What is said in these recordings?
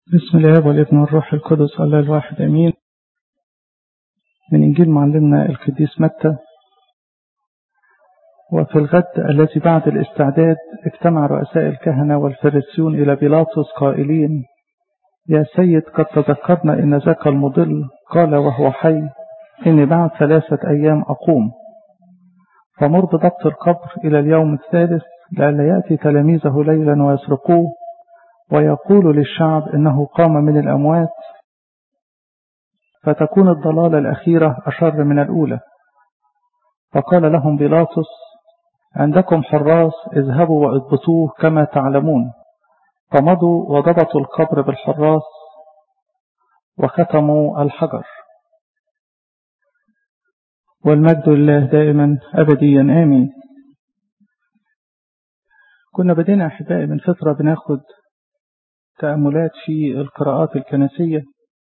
بسم الله والابن والروح القدس الله الواحد امين من انجيل معلمنا القديس متى وفي الغد الذي بعد الاستعداد اجتمع رؤساء الكهنة والفريسيون إلى بيلاطس قائلين يا سيد قد تذكرنا إن ذاك المضل قال وهو حي إني بعد ثلاثة أيام أقوم فمر بضبط القبر إلى اليوم الثالث لئلا يأتي تلاميذه ليلا ويسرقوه ويقول للشعب إنه قام من الأموات فتكون الضلالة الأخيرة أشر من الأولى فقال لهم بيلاطس عندكم حراس اذهبوا واضبطوه كما تعلمون فمضوا وضبطوا القبر بالحراس وختموا الحجر والمجد لله دائما أبديا آمين كنا بدينا أحبائي من فترة بناخد تأملات في القراءات الكنسية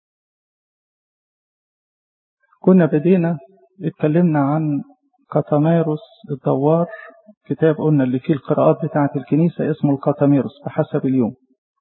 كنا بدينا اتكلمنا عن قطميروس الدوار كتاب قلنا اللي فيه القراءات بتاعة الكنيسة اسمه القطميروس بحسب اليوم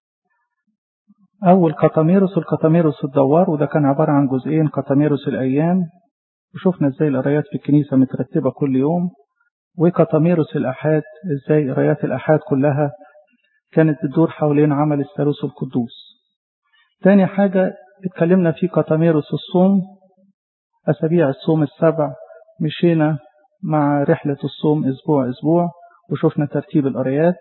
أول قطميروس القطميروس الدوار وده كان عبارة عن جزئين قطميروس الأيام وشفنا ازاي القرايات في الكنيسة مترتبة كل يوم وقطميروس الأحاد ازاي قرايات الأحاد كلها كانت بتدور حوالين عمل الثالوث القدوس تاني حاجة اتكلمنا في قطميروس الصوم أسابيع الصوم السبع مشينا مع رحلة الصوم أسبوع أسبوع وشفنا ترتيب القرايات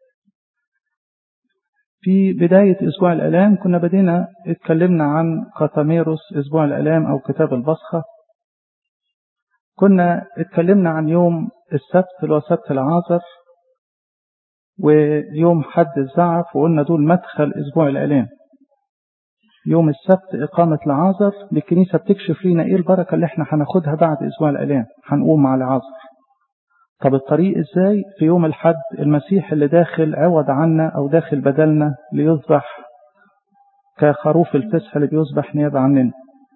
في بداية أسبوع الألام كنا بدينا اتكلمنا عن قطميروس أسبوع الألام أو كتاب البصخة كنا اتكلمنا عن يوم السبت اللي هو سبت العازر ويوم حد الزعف وقلنا دول مدخل أسبوع الألام يوم السبت إقامة العازر الكنيسة بتكشف لنا إيه البركة اللي احنا هناخدها بعد أسبوع الألام هنقوم مع العازر طب الطريق إزاي في يوم الحد المسيح اللي داخل عوض عنا أو داخل بدلنا ليذبح كخروف الفسح اللي بيذبح نيابة عننا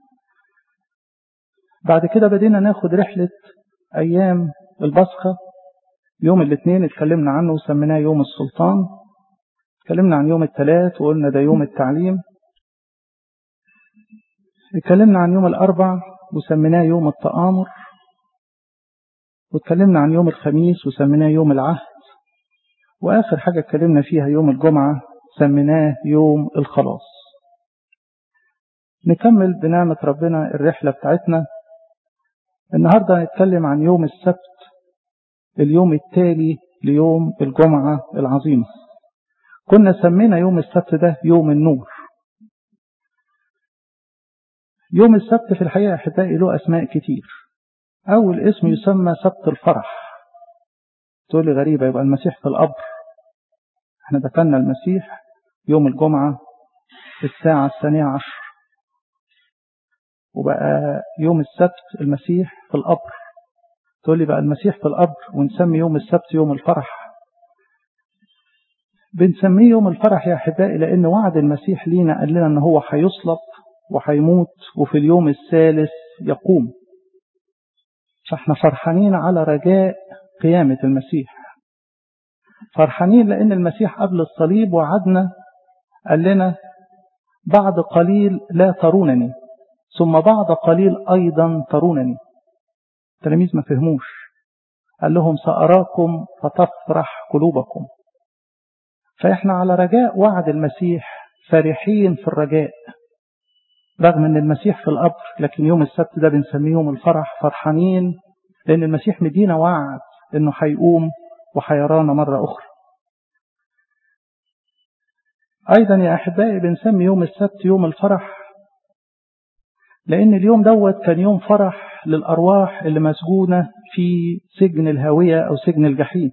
بعد كده بدينا ناخد رحلة أيام البصخة يوم الاثنين اتكلمنا عنه وسميناه يوم السلطان اتكلمنا عن يوم الثلاث وقلنا ده يوم التعليم اتكلمنا عن يوم الأربع وسميناه يوم التآمر واتكلمنا عن يوم الخميس وسميناه يوم العهد وآخر حاجة اتكلمنا فيها يوم الجمعة سميناه يوم الخلاص نكمل بنعمة ربنا الرحلة بتاعتنا النهاردة هنتكلم عن يوم السبت اليوم التالي ليوم الجمعة العظيمة كنا سمينا يوم السبت ده يوم النور يوم السبت في الحقيقة أحبائي له أسماء كتير أول اسم يسمى سبت الفرح تقول لي غريبة يبقى المسيح في القبر احنا دفنا المسيح يوم الجمعة الساعة الثانية عشر وبقى يوم السبت المسيح في القبر تقول لي بقى المسيح في القبر ونسمي يوم السبت يوم الفرح بنسميه يوم الفرح يا أحبائي لأن وعد المسيح لينا قال لنا أن هو هيصلب وهيموت وفي اليوم الثالث يقوم فاحنا فرحانين على رجاء قيامة المسيح فرحانين لأن المسيح قبل الصليب وعدنا قال لنا بعد قليل لا ترونني ثم بعد قليل أيضا ترونني التلاميذ ما فهموش قال لهم سأراكم فتفرح قلوبكم فإحنا على رجاء وعد المسيح فرحين في الرجاء رغم ان المسيح في القبر لكن يوم السبت ده بنسميه يوم الفرح فرحانين لان المسيح مدينا وعد انه هيقوم وهيرانا مرة اخرى ايضا يا احبائي بنسمي يوم السبت يوم الفرح لان اليوم دوت كان يوم فرح للارواح اللي مسجونة في سجن الهاوية او سجن الجحيم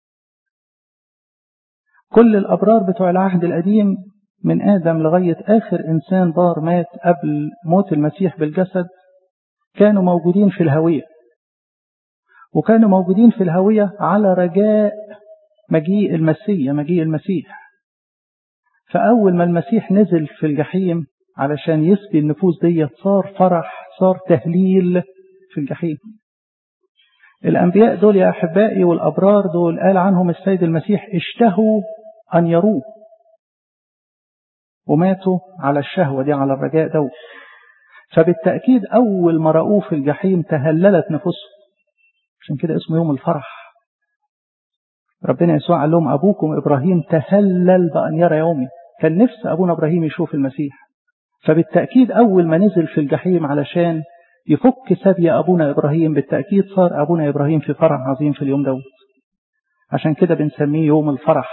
كل الابرار بتوع العهد القديم من آدم لغاية آخر إنسان بار مات قبل موت المسيح بالجسد كانوا موجودين في الهوية وكانوا موجودين في الهوية على رجاء مجيء المسيح مجيء المسيح فأول ما المسيح نزل في الجحيم علشان يسقي النفوس دي صار فرح صار تهليل في الجحيم الأنبياء دول يا أحبائي والأبرار دول قال عنهم السيد المسيح اشتهوا أن يروه وماتوا على الشهوة دي على الرجاء دوت فبالتأكيد أول ما رأوه في الجحيم تهللت نفوسهم عشان كده اسمه يوم الفرح ربنا يسوع قال لهم أبوكم إبراهيم تهلل بأن يرى يومي كان نفس أبونا إبراهيم يشوف المسيح فبالتأكيد أول ما نزل في الجحيم علشان يفك سبي أبونا إبراهيم بالتأكيد صار أبونا إبراهيم في فرح عظيم في اليوم دوت عشان كده بنسميه يوم الفرح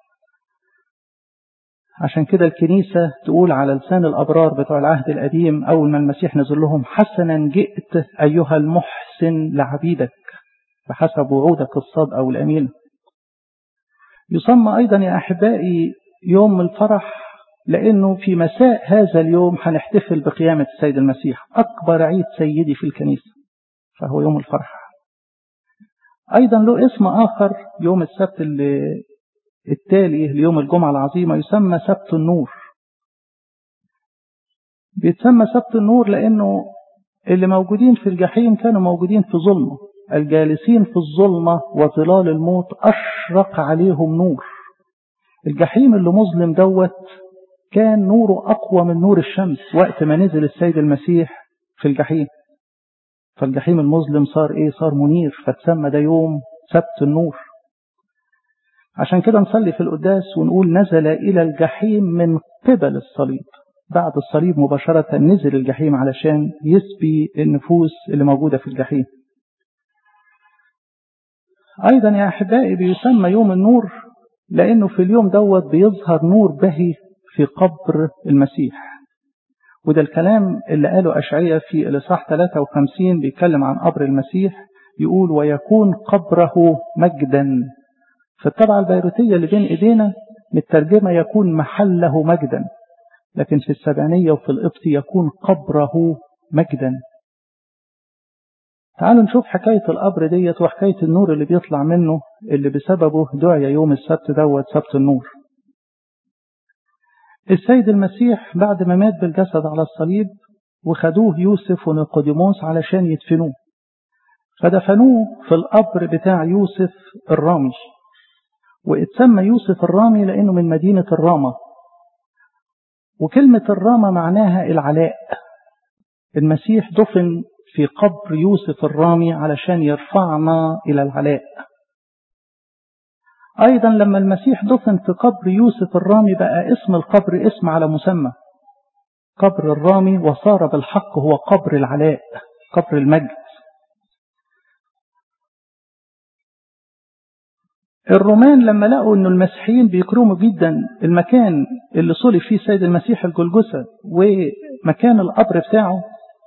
عشان كده الكنيسة تقول على لسان الأبرار بتوع العهد القديم أول ما المسيح نزل لهم حسنا جئت أيها المحسن لعبيدك بحسب وعودك الصادقة والأمين يسمى أيضا يا أحبائي يوم الفرح لأنه في مساء هذا اليوم هنحتفل بقيامة السيد المسيح أكبر عيد سيدي في الكنيسة فهو يوم الفرح أيضا له اسم آخر يوم السبت اللي التالي ليوم الجمعة العظيمة يسمى سبت النور بيتسمى سبت النور لأنه اللي موجودين في الجحيم كانوا موجودين في ظلمة الجالسين في الظلمة وظلال الموت أشرق عليهم نور الجحيم اللي مظلم دوت كان نوره أقوى من نور الشمس وقت ما نزل السيد المسيح في الجحيم فالجحيم المظلم صار إيه صار منير فتسمى ده يوم سبت النور عشان كده نصلي في القداس ونقول نزل إلى الجحيم من قبل الصليب بعد الصليب مباشرة نزل الجحيم علشان يسبي النفوس اللي موجودة في الجحيم أيضا يا أحبائي بيسمى يوم النور لأنه في اليوم دوت بيظهر نور بهي في قبر المسيح وده الكلام اللي قاله أشعية في الإصحاح 53 بيتكلم عن قبر المسيح يقول ويكون قبره مجدا في الطبعة البيروتية اللي بين إيدينا مترجمة يكون محله مجدا لكن في السبعينية وفي القبط يكون قبره مجدا تعالوا نشوف حكاية القبر ديت وحكاية النور اللي بيطلع منه اللي بسببه دعي يوم السبت دوت سبت النور السيد المسيح بعد ما مات بالجسد على الصليب وخدوه يوسف ونيقوديموس علشان يدفنوه فدفنوه في القبر بتاع يوسف الرامي واتسمى يوسف الرامي لأنه من مدينة الرامة وكلمة الرامة معناها العلاء المسيح دفن في قبر يوسف الرامي علشان يرفعنا إلى العلاء أيضا لما المسيح دفن في قبر يوسف الرامي بقى اسم القبر اسم على مسمى قبر الرامي وصار بالحق هو قبر العلاء قبر المجد الرومان لما لقوا أن المسيحيين بيكرموا جدا المكان اللي صلب فيه سيد المسيح الجلجسة ومكان القبر بتاعه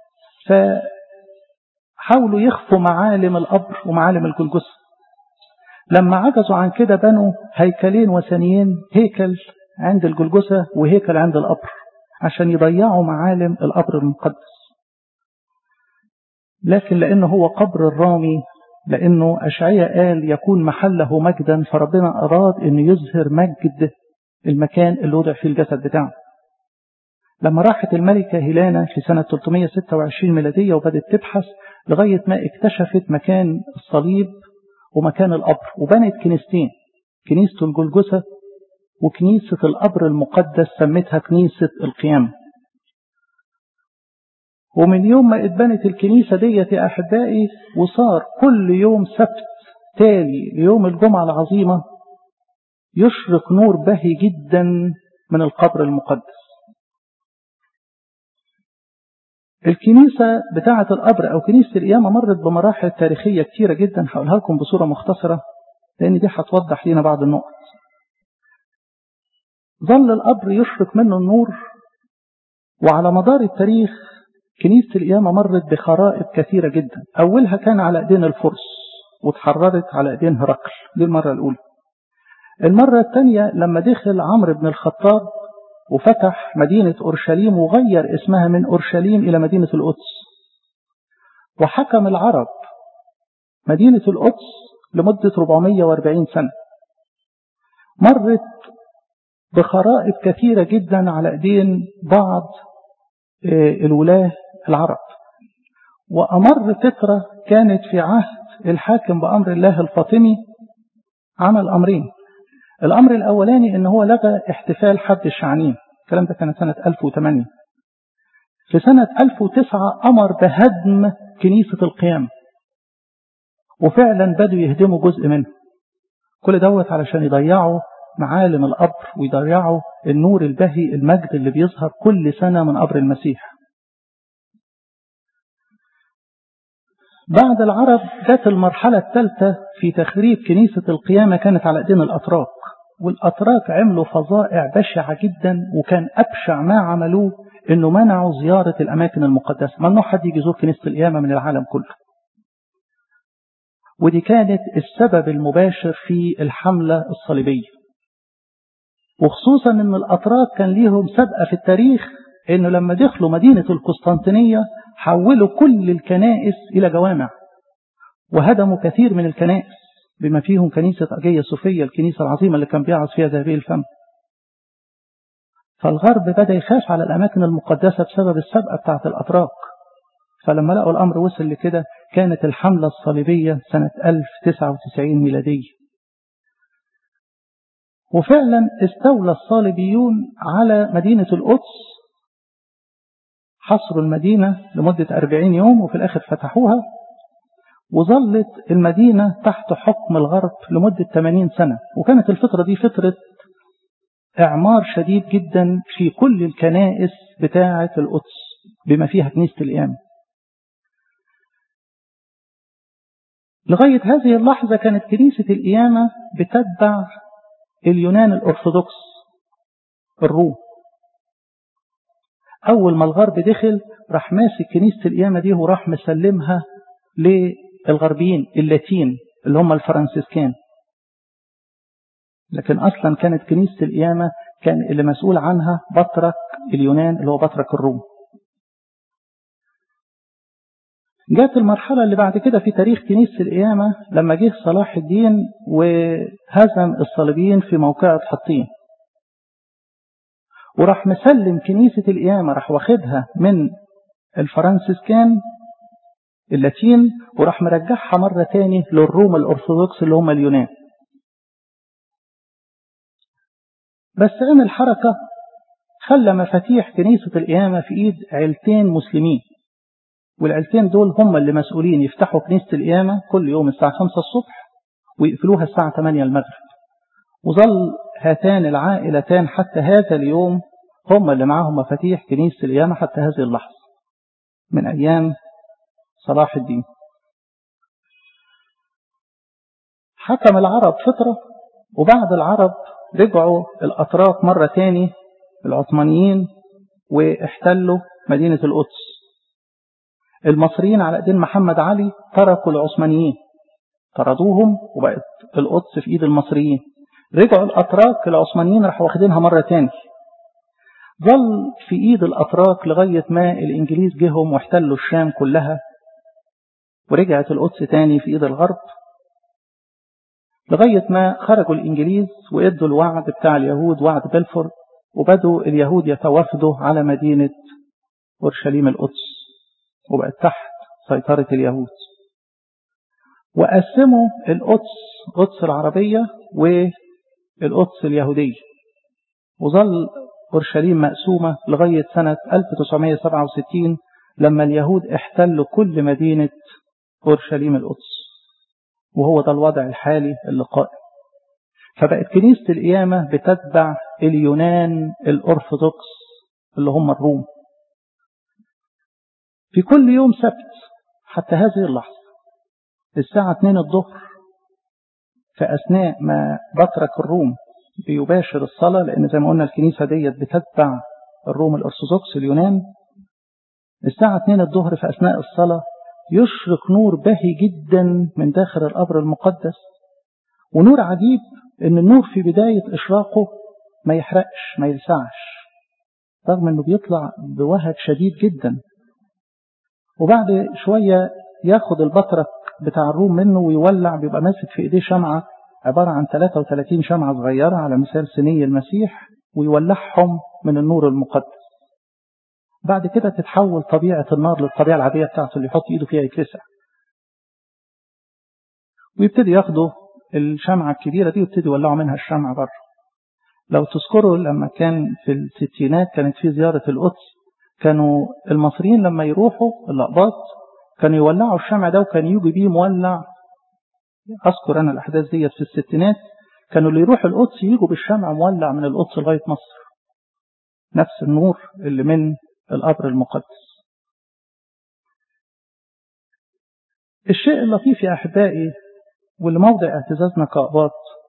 فحاولوا يخفوا معالم القبر ومعالم الجلجسة لما عجزوا عن كده بنوا هيكلين وثنيين هيكل عند الجلجسة وهيكل عند القبر عشان يضيعوا معالم القبر المقدس لكن لأنه هو قبر الرامي لأنه أشعية قال يكون محله مجدا فربنا أراد أن يظهر مجد المكان اللي وضع فيه الجسد بتاعه لما راحت الملكة هيلانا في سنة 326 ميلادية وبدت تبحث لغاية ما اكتشفت مكان الصليب ومكان القبر وبنت كنيستين كنيسة الجلجسة وكنيسة القبر المقدس سمتها كنيسة القيامة ومن يوم ما اتبنت الكنيسة ديت يا أحبائي وصار كل يوم سبت تالي ليوم الجمعة العظيمة يشرق نور بهي جدا من القبر المقدس الكنيسة بتاعة القبر أو كنيسة القيامة مرت بمراحل تاريخية كتيرة جدا هقولها لكم بصورة مختصرة لأن دي هتوضح لنا بعض النقط ظل القبر يشرق منه النور وعلى مدار التاريخ كنيسة القيامة مرت بخرائب كثيرة جدا أولها كان على أيدين الفرس وتحررت على أيدين هرقل دي المرة الأولى المرة الثانية لما دخل عمرو بن الخطاب وفتح مدينة أورشليم وغير اسمها من أورشليم إلى مدينة القدس وحكم العرب مدينة القدس لمدة 440 سنة مرت بخرائب كثيرة جدا على أيدين بعض الولاة العرب وأمر فترة كانت في عهد الحاكم بأمر الله الفاطمي عمل أمرين الأمر الأولاني إن هو لغى احتفال حد الشعنين الكلام ده كان سنة 1008 في سنة 1009 أمر بهدم كنيسة القيامة وفعلا بدوا يهدموا جزء منه كل دوت علشان يضيعوا معالم القبر ويضيعوا النور البهي المجد اللي بيظهر كل سنة من قبر المسيح بعد العرب جت المرحلة الثالثة في تخريب كنيسة القيامة كانت على ايدين الأتراك والأتراك عملوا فظائع بشعة جدا وكان أبشع ما عملوه إنه منعوا زيارة الأماكن المقدسة ممنوع حد يجي يزور كنيسة القيامة من العالم كله ودي كانت السبب المباشر في الحملة الصليبية وخصوصا ان الاتراك كان ليهم سبقة في التاريخ انه لما دخلوا مدينة القسطنطينية حولوا كل الكنائس الى جوامع وهدموا كثير من الكنائس بما فيهم كنيسة أجية صوفية الكنيسة العظيمة اللي كان بيعظ فيها ذهبي الفم فالغرب بدأ يخاف على الأماكن المقدسة بسبب السبقة بتاعت الأتراك فلما لقوا الأمر وصل لكده كانت الحملة الصليبية سنة 1099 ميلادية وفعلا استولى الصليبيون على مدينة القدس حصروا المدينة لمدة 40 يوم وفي الآخر فتحوها وظلت المدينة تحت حكم الغرب لمدة 80 سنة وكانت الفترة دي فترة إعمار شديد جدا في كل الكنائس بتاعة القدس بما فيها كنيسة القيامة لغاية هذه اللحظة كانت كنيسة القيامة بتتبع اليونان الأرثوذكس الروم أول ما الغرب دخل راح ماسك كنيسة القيامة دي وراح مسلمها للغربيين اللاتين اللي هم الفرنسيسكان لكن أصلا كانت كنيسة القيامة كان اللي مسؤول عنها بطرك اليونان اللي هو بطرك الروم جات المرحلة اللي بعد كده في تاريخ كنيسة القيامة لما جه صلاح الدين وهزم الصليبيين في موقعة حطين وراح مسلم كنيسة القيامة راح واخدها من الفرنسيسكان اللاتين وراح مرجعها مرة تاني للروم الأرثوذكس اللي هم اليونان بس عمل حركة خلى مفاتيح كنيسة القيامة في إيد عيلتين مسلمين والعيلتين دول هم اللي مسؤولين يفتحوا كنيسة القيامة كل يوم الساعة 5 الصبح ويقفلوها الساعة 8 المغرب وظل هاتان العائلتان حتى هذا اليوم هم اللي معاهم مفاتيح كنيسة القيامة حتى هذه اللحظة من أيام صلاح الدين حكم العرب فترة وبعد العرب رجعوا الأتراك مرة تاني العثمانيين واحتلوا مدينة القدس المصريين على ايدين محمد علي تركوا العثمانيين طردوهم وبقت القدس في ايد المصريين رجعوا الاتراك العثمانيين راحوا واخدينها مره تاني ظل في ايد الاتراك لغايه ما الانجليز جيهم واحتلوا الشام كلها ورجعت القدس تاني في ايد الغرب لغايه ما خرجوا الانجليز وادوا الوعد بتاع اليهود وعد بلفور وبدوا اليهود يتوافدوا على مدينه اورشليم القدس وبقت تحت سيطرة اليهود وقسموا القدس قدس العربية والقدس اليهودية وظل أورشليم مقسومة لغاية سنة 1967 لما اليهود احتلوا كل مدينة أورشليم القدس وهو ده الوضع الحالي اللي قائم فبقت كنيسة القيامة بتتبع اليونان الأرثوذكس اللي هم الروم في كل يوم سبت حتى هذه اللحظة الساعة 2 الظهر في أثناء ما بطرك الروم بيباشر الصلاة لأن زي ما قلنا الكنيسة ديت بتتبع الروم الأرثوذكس اليونان الساعة 2 الظهر في أثناء الصلاة يشرق نور باهي جدا من داخل القبر المقدس ونور عجيب ان النور في بداية اشراقه ما يحرقش ما يلسعش رغم انه بيطلع بوهج شديد جدا وبعد شوية ياخد البطرك بتاع الروم منه ويولع بيبقى ماسك في ايديه شمعة عبارة عن 33 شمعة صغيرة على مثال سني المسيح ويولعهم من النور المقدس بعد كده تتحول طبيعة النار للطبيعة العادية بتاعته اللي يحط ايده فيها يتلسع ويبتدي ياخدوا الشمعة الكبيرة دي ويبتدي يولعوا منها الشمعة بره لو تذكروا لما كان في الستينات كانت في زيارة القدس كانوا المصريين لما يروحوا الأقباط كانوا يولعوا الشمع ده وكان يجي بيه مولع أذكر أنا الأحداث ديت في الستينات كانوا اللي يروحوا القدس يجوا بالشمع مولع من القدس لغاية مصر نفس النور اللي من القبر المقدس الشيء اللطيف يا أحبائي واللي موضع اعتزازنا كأقباط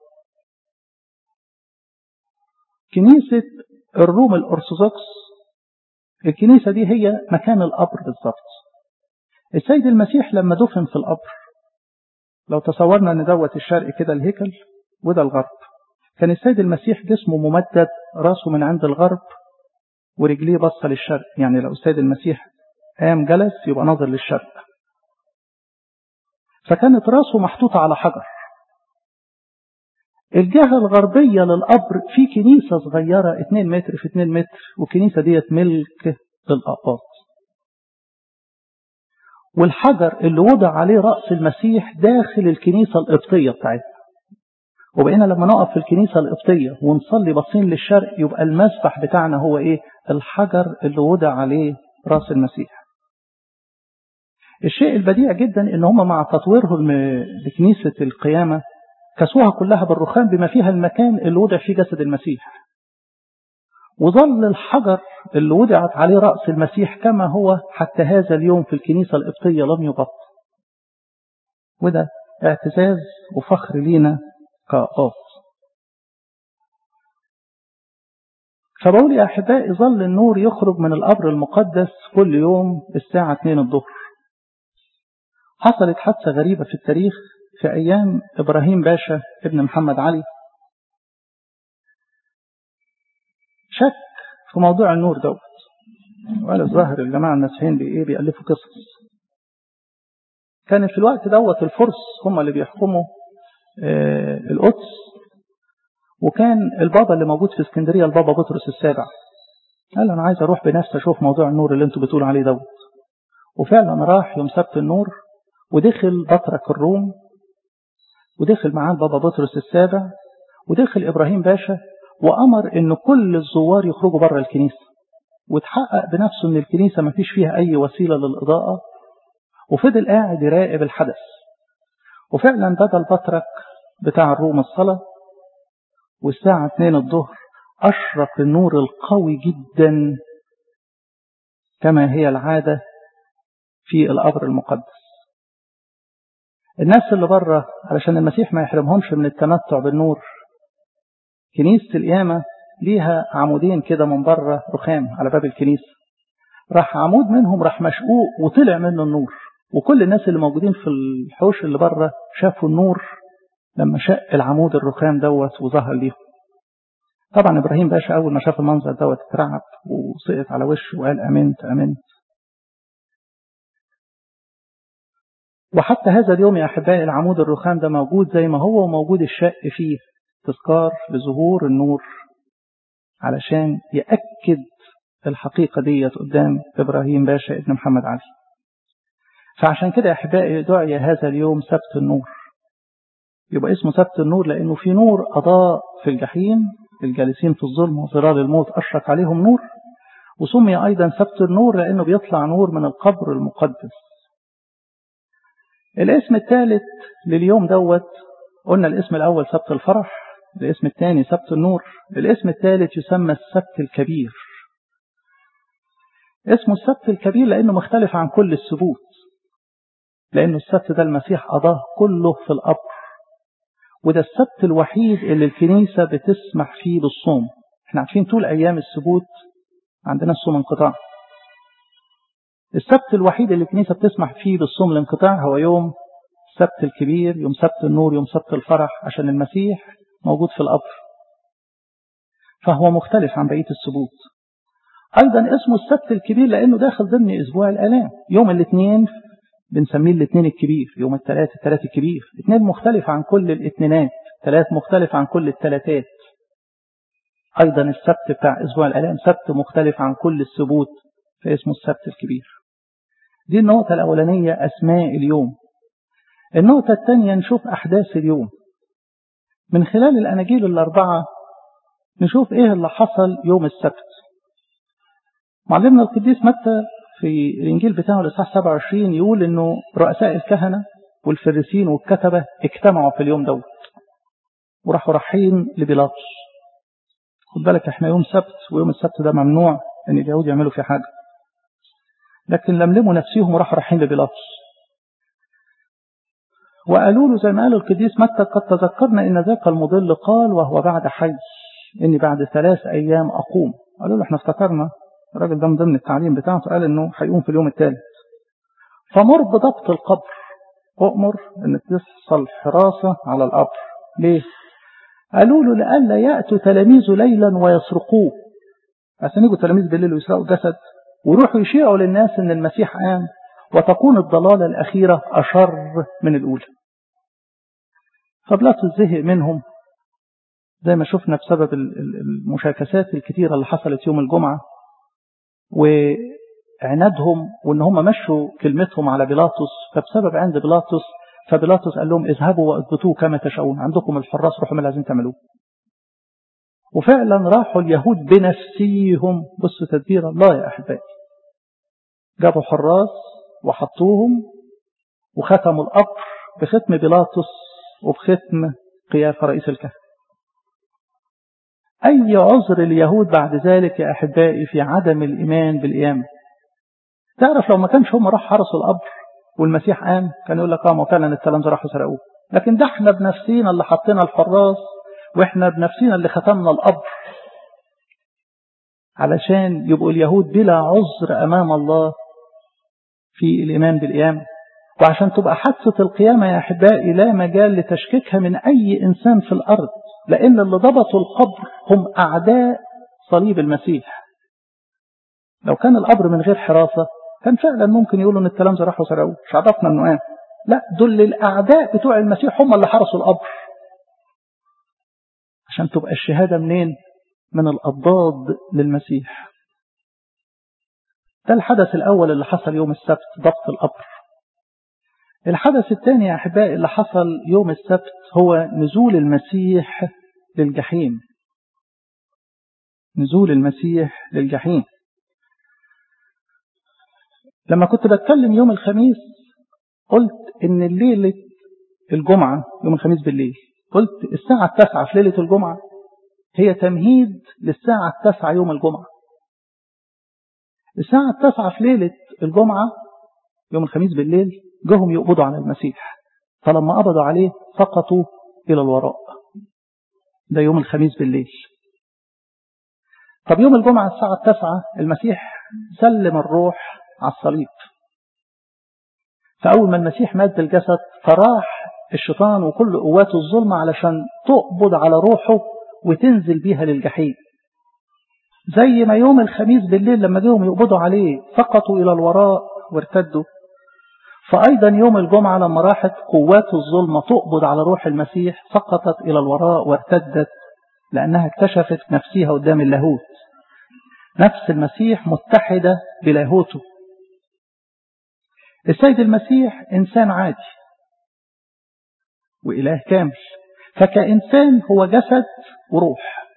كنيسة الروم الأرثوذكس الكنيسة دي هي مكان القبر بالظبط السيد المسيح لما دفن في القبر لو تصورنا ان دوت الشرق كده الهيكل وده الغرب كان السيد المسيح جسمه ممدد راسه من عند الغرب ورجليه باصه للشرق يعني لو السيد المسيح قام جلس يبقى ناظر للشرق فكانت راسه محطوطة على حجر الجهة الغربية للقبر في كنيسة صغيرة 2 متر في 2 متر والكنيسة ديت ملك للأقباط والحجر اللي وضع عليه رأس المسيح داخل الكنيسة القبطية بتاعتنا وبقينا لما نقف في الكنيسة القبطية ونصلي باصين للشرق يبقى المسبح بتاعنا هو ايه الحجر اللي وضع عليه رأس المسيح الشيء البديع جدا ان هم مع تطويرهم لكنيسة القيامة كسوها كلها بالرخام بما فيها المكان اللي وضع فيه جسد المسيح وظل الحجر اللي وضعت عليه رأس المسيح كما هو حتى هذا اليوم في الكنيسة القبطية لم يغطى وده اعتزاز وفخر لينا كأقاط فبقول يا أحبائي ظل النور يخرج من القبر المقدس كل يوم الساعة 2 الظهر حصلت حادثة غريبة في التاريخ في أيام إبراهيم باشا ابن محمد علي شك في موضوع النور دوت وقال الظاهر الجماعة الناسحين بإيه بيألفوا قصص كانت في الوقت دوت الفرس هم اللي بيحكموا آه القدس وكان البابا اللي موجود في اسكندرية البابا بطرس السابع قال أنا عايز أروح بنفسي أشوف موضوع النور اللي أنتوا بتقولوا عليه دوت وفعلا راح يوم سبت النور ودخل بطرك الروم ودخل معاه البابا بطرس السابع ودخل إبراهيم باشا وأمر إن كل الزوار يخرجوا بره الكنيسة وتحقق بنفسه إن الكنيسة ما فيش فيها أي وسيلة للإضاءة وفضل قاعد يراقب الحدث وفعلا بدا البطرك بتاع الروم الصلاة والساعة 2 الظهر أشرق النور القوي جدا كما هي العادة في القبر المقدس الناس اللي بره علشان المسيح ما يحرمهمش من التمتع بالنور كنيسة القيامة ليها عمودين كده من بره رخام على باب الكنيسة راح عمود منهم راح مشقوق وطلع منه النور وكل الناس اللي موجودين في الحوش اللي بره شافوا النور لما شق العمود الرخام دوت وظهر ليهم طبعا ابراهيم باشا اول ما شاف المنظر دوت اترعب وسقط على وشه وقال امنت امنت وحتى هذا اليوم يا احبائي العمود الرخام ده موجود زي ما هو وموجود الشق فيه تذكار لظهور النور علشان يأكد الحقيقة ديت قدام إبراهيم باشا ابن محمد علي فعشان كده يا أحبائي دعي هذا اليوم سبت النور يبقى اسمه سبت النور لأنه في نور أضاء في الجحيم الجالسين في الظلم وظلال الموت أشرق عليهم نور وسمي أيضا سبت النور لأنه بيطلع نور من القبر المقدس الاسم الثالث لليوم دوت قلنا الاسم الأول سبت الفرح الاسم الثاني سبت النور الاسم الثالث يسمى السبت الكبير اسمه السبت الكبير لأنه مختلف عن كل السبوت لأنه السبت ده المسيح قضاه كله في القبر وده السبت الوحيد اللي الكنيسة بتسمح فيه بالصوم احنا عارفين طول أيام السبوت عندنا الصوم انقطاع السبت الوحيد اللي الكنيسة بتسمح فيه بالصوم الانقطاع هو يوم السبت الكبير يوم سبت النور يوم سبت الفرح عشان المسيح موجود في القبر فهو مختلف عن بقية السبوت أيضا اسمه السبت الكبير لأنه داخل ضمن أسبوع الآلام يوم الاثنين بنسميه الاثنين الكبير يوم الثلاث الثلاث الكبير اثنين مختلف عن كل الاثنينات ثلاث مختلف عن كل الثلاثات أيضا السبت بتاع أسبوع الآلام سبت مختلف عن كل السبوت فاسمه السبت الكبير دي النقطة الأولانية أسماء اليوم النقطة الثانية نشوف أحداث اليوم من خلال الأناجيل الأربعة نشوف ايه اللي حصل يوم السبت معلمنا القديس متى في الانجيل بتاعه الاصحاح 27 يقول انه رؤساء الكهنه والفريسين والكتبه اجتمعوا في اليوم دوت وراحوا رايحين لبيلاطس خد بالك احنا يوم سبت ويوم السبت ده ممنوع ان اليهود يعملوا فيه حاجه لكن لملموا نفسهم وراحوا رايحين لبيلاطس وقالوا له زي ما قال القديس متى قد تذكرنا ان ذاك المضل قال وهو بعد حي اني بعد ثلاث ايام اقوم قالوا له احنا افتكرنا الراجل ده من ضمن التعليم بتاعته قال انه هيقوم في اليوم الثالث فمر بضبط القبر اؤمر ان تحصل حراسه على القبر ليه؟ قالوا له لئلا ياتوا تلاميذه ليلا ويسرقوه عشان يجوا تلاميذ بالليل ويسرقوا الجسد ويروحوا يشيعوا للناس ان المسيح قام وتكون الضلاله الاخيره اشر من الاولى. فبلاطس زهق منهم زي ما شفنا بسبب المشاكسات الكتيره اللي حصلت يوم الجمعه وعنادهم وان هم مشوا كلمتهم على بيلاطس فبسبب عند بيلاطس فبيلاطس قال لهم اذهبوا واثبتوه كما تشاءون عندكم الحراس روحوا ما لازم تعملوه وفعلا راحوا اليهود بنفسيهم بصوا تدبير الله يا احبائي جابوا حراس وحطوهم وختموا القبر بختم بيلاطس وبختم قيافه رئيس الكهنه أي عذر اليهود بعد ذلك يا أحبائي في عدم الإيمان بالقيامة تعرف لو ما كانش هم راح حرسوا القبر والمسيح قام كان يقول لك اه فعلا التلامذة راحوا سرقوه لكن ده احنا بنفسينا اللي حطينا الحراس واحنا بنفسينا اللي ختمنا القبر علشان يبقوا اليهود بلا عذر أمام الله في الإيمان بالقيامة وعشان تبقى حادثة القيامة يا أحبائي لا مجال لتشكيكها من أي إنسان في الأرض لأن اللي ضبطوا القبر هم أعداء صليب المسيح لو كان القبر من غير حراسة كان فعلا ممكن يقولوا ان التلامذة راحوا سرقوه مش عرفنا انه قام لا دول الاعداء بتوع المسيح هم اللي حرسوا القبر عشان تبقى الشهادة منين من الأضداد للمسيح ده الحدث الأول اللي حصل يوم السبت ضبط القبر الحدث الثاني يا أحبائي اللي حصل يوم السبت هو نزول المسيح للجحيم نزول المسيح للجحيم لما كنت بتكلم يوم الخميس قلت ان الليلة الجمعة يوم الخميس بالليل قلت الساعة التاسعة في ليلة الجمعة هي تمهيد للساعة التاسعة يوم الجمعة الساعة التاسعة في ليلة الجمعة يوم الخميس بالليل جهم يقبضوا على المسيح فلما قبضوا عليه سقطوا إلى الوراء ده يوم الخميس بالليل طب يوم الجمعة الساعة التاسعة المسيح سلم الروح على الصليب فأول ما المسيح مد الجسد فراح الشيطان وكل قواته الظلمة علشان تقبض على روحه وتنزل بيها للجحيم زي ما يوم الخميس بالليل لما جيهم يقبضوا عليه سقطوا إلى الوراء وارتدوا فأيضا يوم الجمعة لما راحت قوات الظلمة تقبض على روح المسيح سقطت إلى الوراء وارتدت لأنها اكتشفت نفسها قدام اللاهوت نفس المسيح متحدة بلاهوته السيد المسيح إنسان عادي وإله كامل فكإنسان هو جسد وروح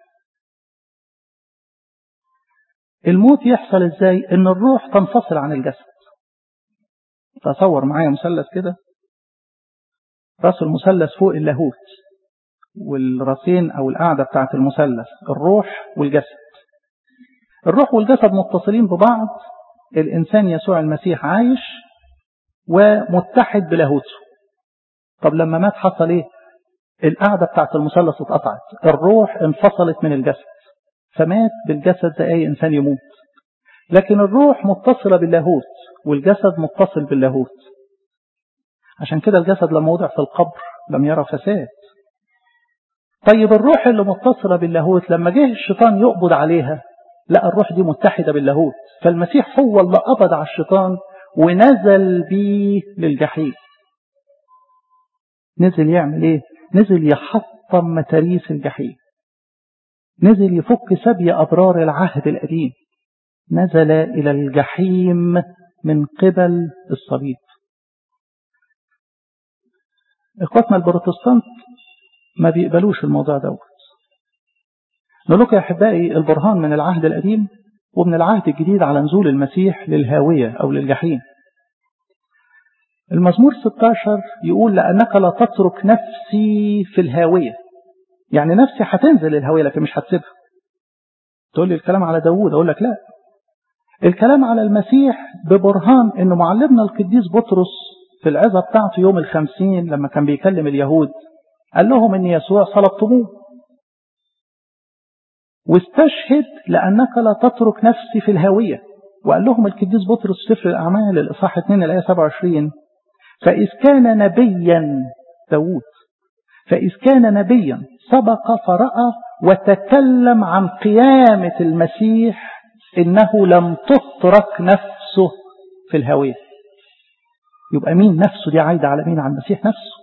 الموت يحصل ازاي ان الروح تنفصل عن الجسد تصور معايا مثلث كده راس المثلث فوق اللاهوت والراسين او القاعده بتاعه المثلث الروح والجسد الروح والجسد متصلين ببعض الانسان يسوع المسيح عايش ومتحد بلاهوته طب لما مات حصل ايه القاعده بتاعه المثلث اتقطعت الروح انفصلت من الجسد فمات بالجسد زي اي انسان يموت لكن الروح متصله باللاهوت والجسد متصل باللاهوت عشان كده الجسد لما وضع في القبر لم يرى فساد طيب الروح اللي متصلة باللاهوت لما جه الشيطان يقبض عليها لا الروح دي متحدة باللاهوت فالمسيح هو اللي قبض على الشيطان ونزل بيه للجحيم نزل يعمل ايه نزل يحطم متاريس الجحيم نزل يفك سبي أبرار العهد القديم نزل إلى الجحيم من قبل الصليب إخواتنا البروتستانت ما بيقبلوش الموضوع دوت نقول لكم يا أحبائي البرهان من العهد القديم ومن العهد الجديد على نزول المسيح للهاوية أو للجحيم المزمور 16 يقول لأنك لا تترك نفسي في الهاوية يعني نفسي هتنزل الهاوية لكن مش هتسيبها تقول لي الكلام على داوود أقول لك لا الكلام على المسيح ببرهان أنه معلمنا القديس بطرس في العظة بتاعته يوم الخمسين لما كان بيكلم اليهود قال لهم أن يسوع صلبتموه واستشهد لأنك لا تترك نفسي في الهاوية وقال لهم القديس بطرس سفر الأعمال الإصحاح 2 الآية 27 فإذ كان نبيا داود فإذ كان نبيا سبق فرأى وتكلم عن قيامة المسيح إنه لم تترك نفسه في الهوية يبقى مين نفسه دي عايدة على مين على المسيح نفسه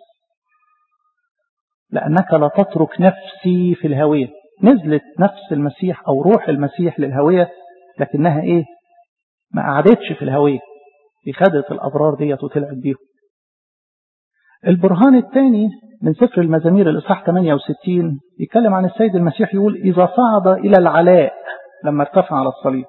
لأنك لا تترك نفسي في الهوية نزلت نفس المسيح أو روح المسيح للهوية لكنها إيه ما قعدتش في الهوية دي خدت الأبرار ديت وطلعت بيهم البرهان الثاني من سفر المزامير الإصحاح 68 يتكلم عن السيد المسيح يقول إذا صعد إلى العلاء لما ارتفع على الصليب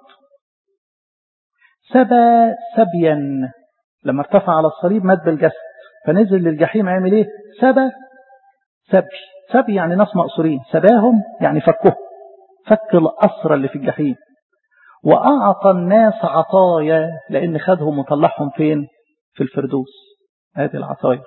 سبى سبيا لما ارتفع على الصليب مد بالجسد فنزل للجحيم عمل ايه سبى سبي سبي يعني ناس مقصورين سباهم يعني فكهم فك الأسرى اللي في الجحيم وأعطى الناس عطايا لأن خدهم وطلعهم فين في الفردوس هذه العطايا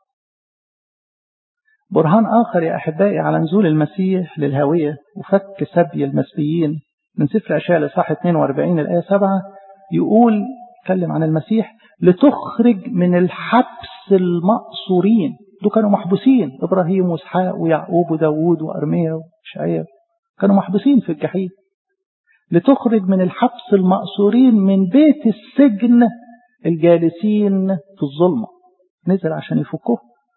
برهان آخر يا أحبائي على نزول المسيح للهوية وفك سبي المسبيين من سفر أشياء الإصحاح 42 الآية 7 يقول يتكلم عن المسيح لتخرج من الحبس المقصورين دول كانوا محبوسين إبراهيم وإسحاق ويعقوب وداوود وأرميا وشعيب كانوا محبوسين في الجحيم لتخرج من الحبس المقصورين من بيت السجن الجالسين في الظلمة نزل عشان يفكوه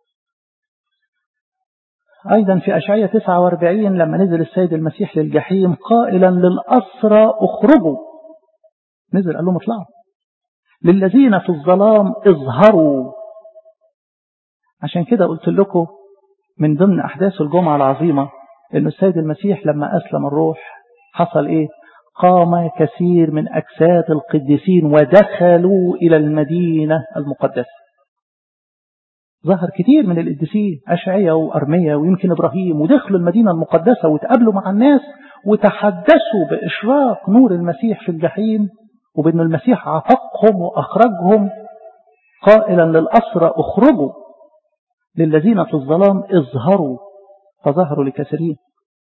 أيضا في أشعية 49 لما نزل السيد المسيح للجحيم قائلا للأسرى اخرجوا نزل قال لهم اطلعوا للذين في الظلام اظهروا عشان كده قلت لكم من ضمن أحداث الجمعة العظيمة أن السيد المسيح لما أسلم الروح حصل إيه قام كثير من أجساد القديسين ودخلوا إلى المدينة المقدسة ظهر كتير من القديسين أشعية وأرمية ويمكن إبراهيم ودخلوا المدينة المقدسة وتقابلوا مع الناس وتحدثوا بإشراق نور المسيح في الجحيم وبأن المسيح عتقهم وأخرجهم قائلا للأسرى اخرجوا للذين في الظلام اظهروا فظهروا لكثيرين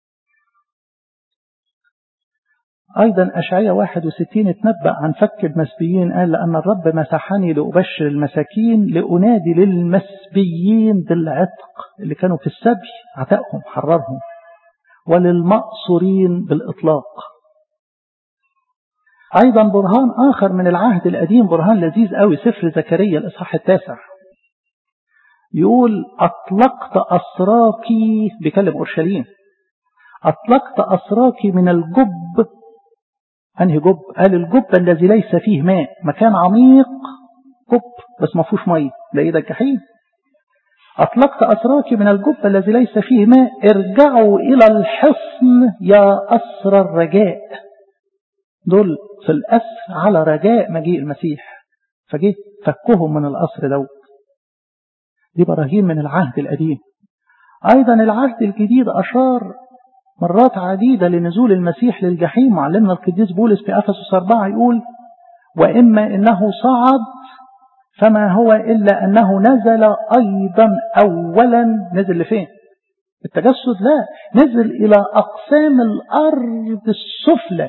أيضا أشعية 61 اتنبأ عن فك المسبيين قال لأن الرب مسحني لأبشر المساكين لأنادي للمسبيين بالعتق اللي كانوا في السبي عتقهم حررهم وللمقصورين بالإطلاق أيضا برهان آخر من العهد القديم برهان لذيذ قوي سفر زكريا الإصحاح التاسع يقول أطلقت أسراكي بكلم أورشليم أطلقت أسراكي من الجب أنهي جب قال الجب الذي ليس فيه ماء مكان عميق جب بس ما فيهوش مية ده إيه ده الجحيم أطلقت أسراكي من الجب الذي ليس فيه ماء ارجعوا إلى الحصن يا أسر الرجاء دول في الأسر على رجاء مجيء المسيح فجه فكهم من الأسر دوت دي براهين من العهد القديم أيضا العهد الجديد أشار مرات عديدة لنزول المسيح للجحيم معلمنا القديس بولس في أفسس 4 يقول وإما إنه صعد فما هو إلا أنه نزل أيضا أولا نزل لفين التجسد لا نزل إلى أقسام الأرض السفلى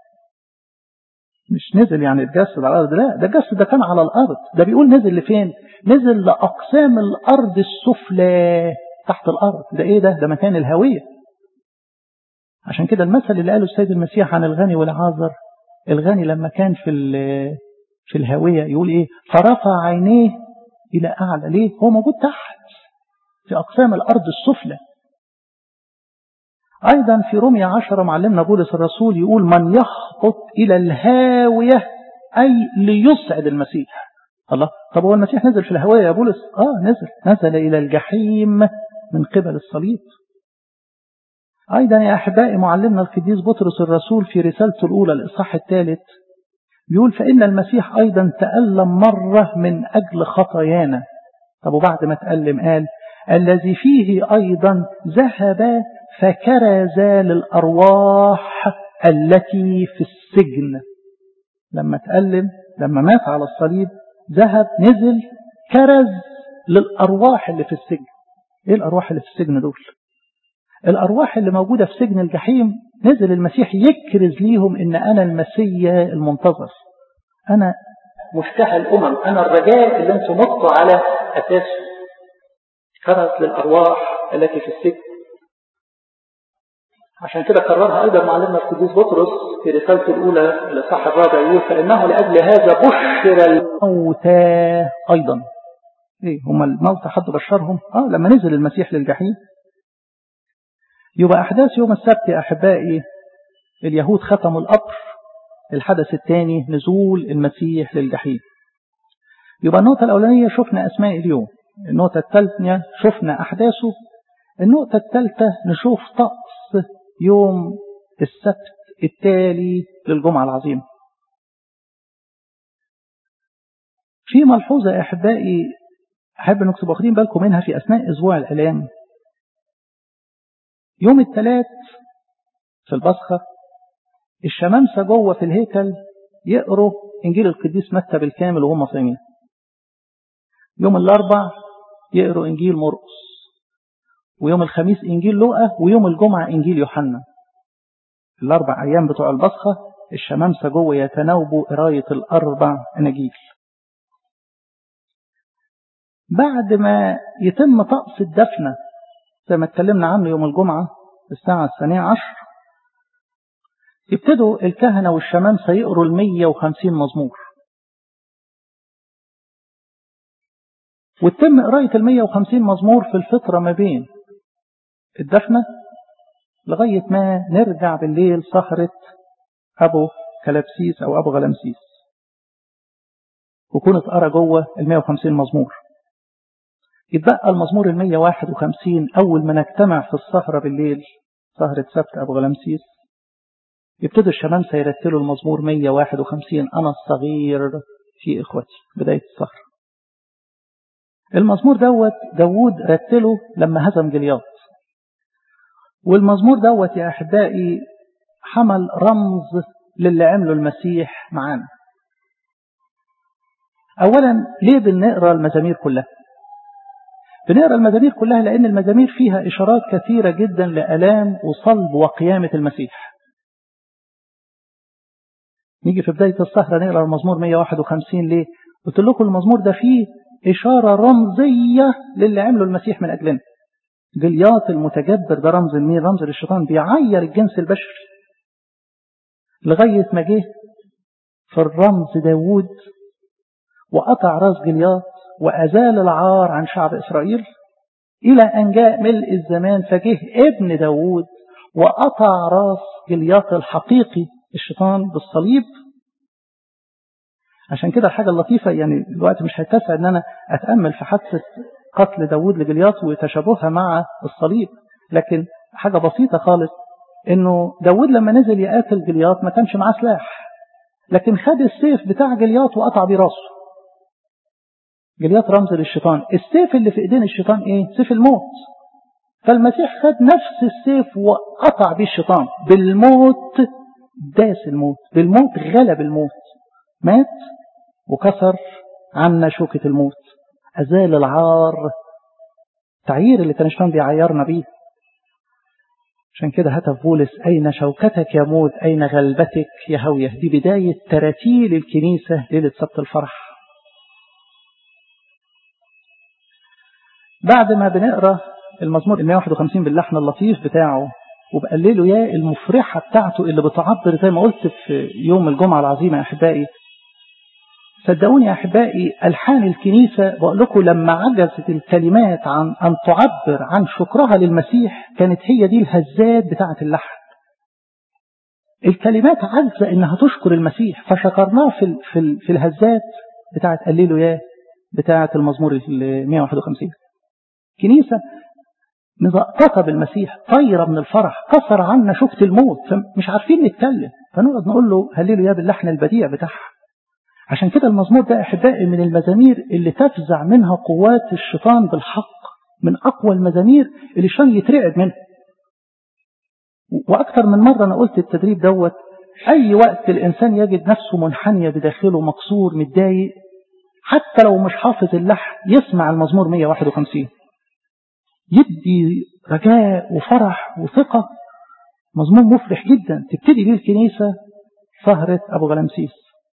مش نزل يعني اتجسد على الأرض لا ده الجسد ده كان على الأرض ده بيقول نزل لفين نزل لأقسام الأرض السفلى تحت الأرض ده إيه ده ده مكان الهوية عشان كده المثل اللي قاله السيد المسيح عن الغني والعازر الغني لما كان في في الهوية يقول إيه فرفع عينيه إلى أعلى ليه هو موجود تحت في أقسام الأرض السفلى أيضا في رمية عشرة معلمنا بولس الرسول يقول من يهبط إلى الهاوية أي ليسعد المسيح الله طب هو المسيح نزل في الهواية يا بولس آه نزل نزل إلى الجحيم من قبل الصليب أيضا يا أحبائي معلمنا القديس بطرس الرسول في رسالته الأولى الإصحاح الثالث بيقول فإن المسيح أيضا تألم مرة من أجل خطايانا طب وبعد ما تألم قال الذي فيه أيضا ذهب فكرز للأرواح التي في السجن لما تألم لما مات على الصليب ذهب نزل كرز للأرواح اللي في السجن إيه الأرواح اللي في السجن دول الأرواح اللي موجودة في سجن الجحيم نزل المسيح يكرز ليهم إن أنا المسيا المنتظر أنا مفتاح الأمم أنا الرجاء اللي أنتم مضوا على أساسه كرز للأرواح التي في السجن عشان كده كررها أيضا معلمنا القديس بطرس في رسالته الأولى الإصحاح الرابع يقول فإنه لأجل هذا بشر الموتى أيضا إيه هم الموتى حد بشرهم آه لما نزل المسيح للجحيم يبقى أحداث يوم السبت يا أحبائي اليهود ختموا القبر الحدث الثاني نزول المسيح للجحيم يبقى النقطة الأولانية شفنا أسماء اليوم النقطة الثالثة شفنا أحداثه النقطة الثالثة نشوف طقس يوم السبت التالي للجمعة العظيمة في ملحوظة يا أحبائي أحب أنكم تبقوا واخدين بالكم منها في أثناء أسبوع الآلام يوم الثلاث في البصخة الشمامسة جوه في الهيكل يقروا إنجيل القديس متى بالكامل وهم صايمين يوم الأربع يقروا إنجيل مرقس ويوم الخميس إنجيل لوقا ويوم الجمعة إنجيل يوحنا الأربع أيام بتوع البصخة الشمامسة جوه يتناوبوا قراية الأربع أناجيل بعد ما يتم طقس الدفنة زي ما اتكلمنا عنه يوم الجمعة الساعة الثانية عشر يبتدوا الكهنة والشمامسة يقروا المية وخمسين مزمور وتتم قراية المية وخمسين مزمور في الفترة ما بين الدفنة لغاية ما نرجع بالليل سهرة أبو كلابسيس أو أبو غلمسيس وكونت قرا جوه ال 150 مزمور يتبقى المزمور ال 151 أول ما نجتمع في السهرة بالليل سهرة سبت أبو غلمسيس يبتدوا الشمامسة يرتلوا المزمور 151 أنا الصغير في إخوتي بداية السهرة المزمور دوت داوود رتله لما هزم جلياط والمزمور دوت يا أحبائي حمل رمز للي عمله المسيح معانا أولا ليه بنقرأ المزامير كلها بنقرأ المزامير كلها لأن المزامير فيها إشارات كثيرة جدا لألام وصلب وقيامة المسيح نيجي في بداية السهرة نقرأ المزمور 151 ليه قلت لكم المزمور ده فيه إشارة رمزية للي عمله المسيح من أجلنا جلياط المتجبر ده رمز مين رمز للشيطان بيعير الجنس البشري لغاية ما جه في الرمز داوود وقطع راس جلياط وأزال العار عن شعب إسرائيل إلى أن جاء ملء الزمان فجه ابن داوود وقطع راس جلياط الحقيقي الشيطان بالصليب عشان كده الحاجة اللطيفة يعني الوقت مش هيتسع ان انا اتأمل في حادثة قتل داوود لجلياط وتشابهها مع الصليب لكن حاجة بسيطة خالص انه داوود لما نزل يقاتل جلياط ما كانش معاه سلاح لكن خد السيف بتاع جلياط وقطع بيه راسه جلياط رمز للشيطان السيف اللي في ايدين الشيطان ايه سيف الموت فالمسيح خد نفس السيف وقطع بيه الشيطان بالموت داس الموت بالموت غلب الموت مات وكسر عنا شوكة الموت أزال العار تعيير اللي كان الشيطان بيعيرنا بيه عشان كده هتف بولس أين شوكتك يا موت أين غلبتك يا هوية دي بداية تراتيل الكنيسة ليلة سبت الفرح بعد ما بنقرأ المزمور 151 باللحن اللطيف بتاعه وبقلله يا المفرحة بتاعته اللي بتعبر زي ما قلت في يوم الجمعة العظيمة يا أحبائي صدقوني يا أحبائي ألحان الكنيسة بقول لكم لما عجزت الكلمات عن أن تعبر عن شكرها للمسيح كانت هي دي الهزات بتاعة اللحن الكلمات عجزة إنها تشكر المسيح فشكرناه في, في, في الهزات بتاعة قليله يا بتاعة المزمور ال 151 كنيسة مزقططة بالمسيح طايرة من الفرح كسر عنا شفت الموت فمش عارفين نتكلم فنقعد نقول له هللوا يا باللحن البديع بتاعها عشان كده المزمور ده أحبائي من المزامير اللي تفزع منها قوات الشيطان بالحق من أقوى المزامير اللي الشيطان يترعب منها وأكثر من مرة أنا قلت التدريب دوت أي وقت الإنسان يجد نفسه منحنية بداخله مكسور متضايق حتى لو مش حافظ اللحن يسمع المزمور 151 يدي رجاء وفرح وثقة مزمور مفرح جدا تبتدي بيه الكنيسة سهرة أبو غلامسيس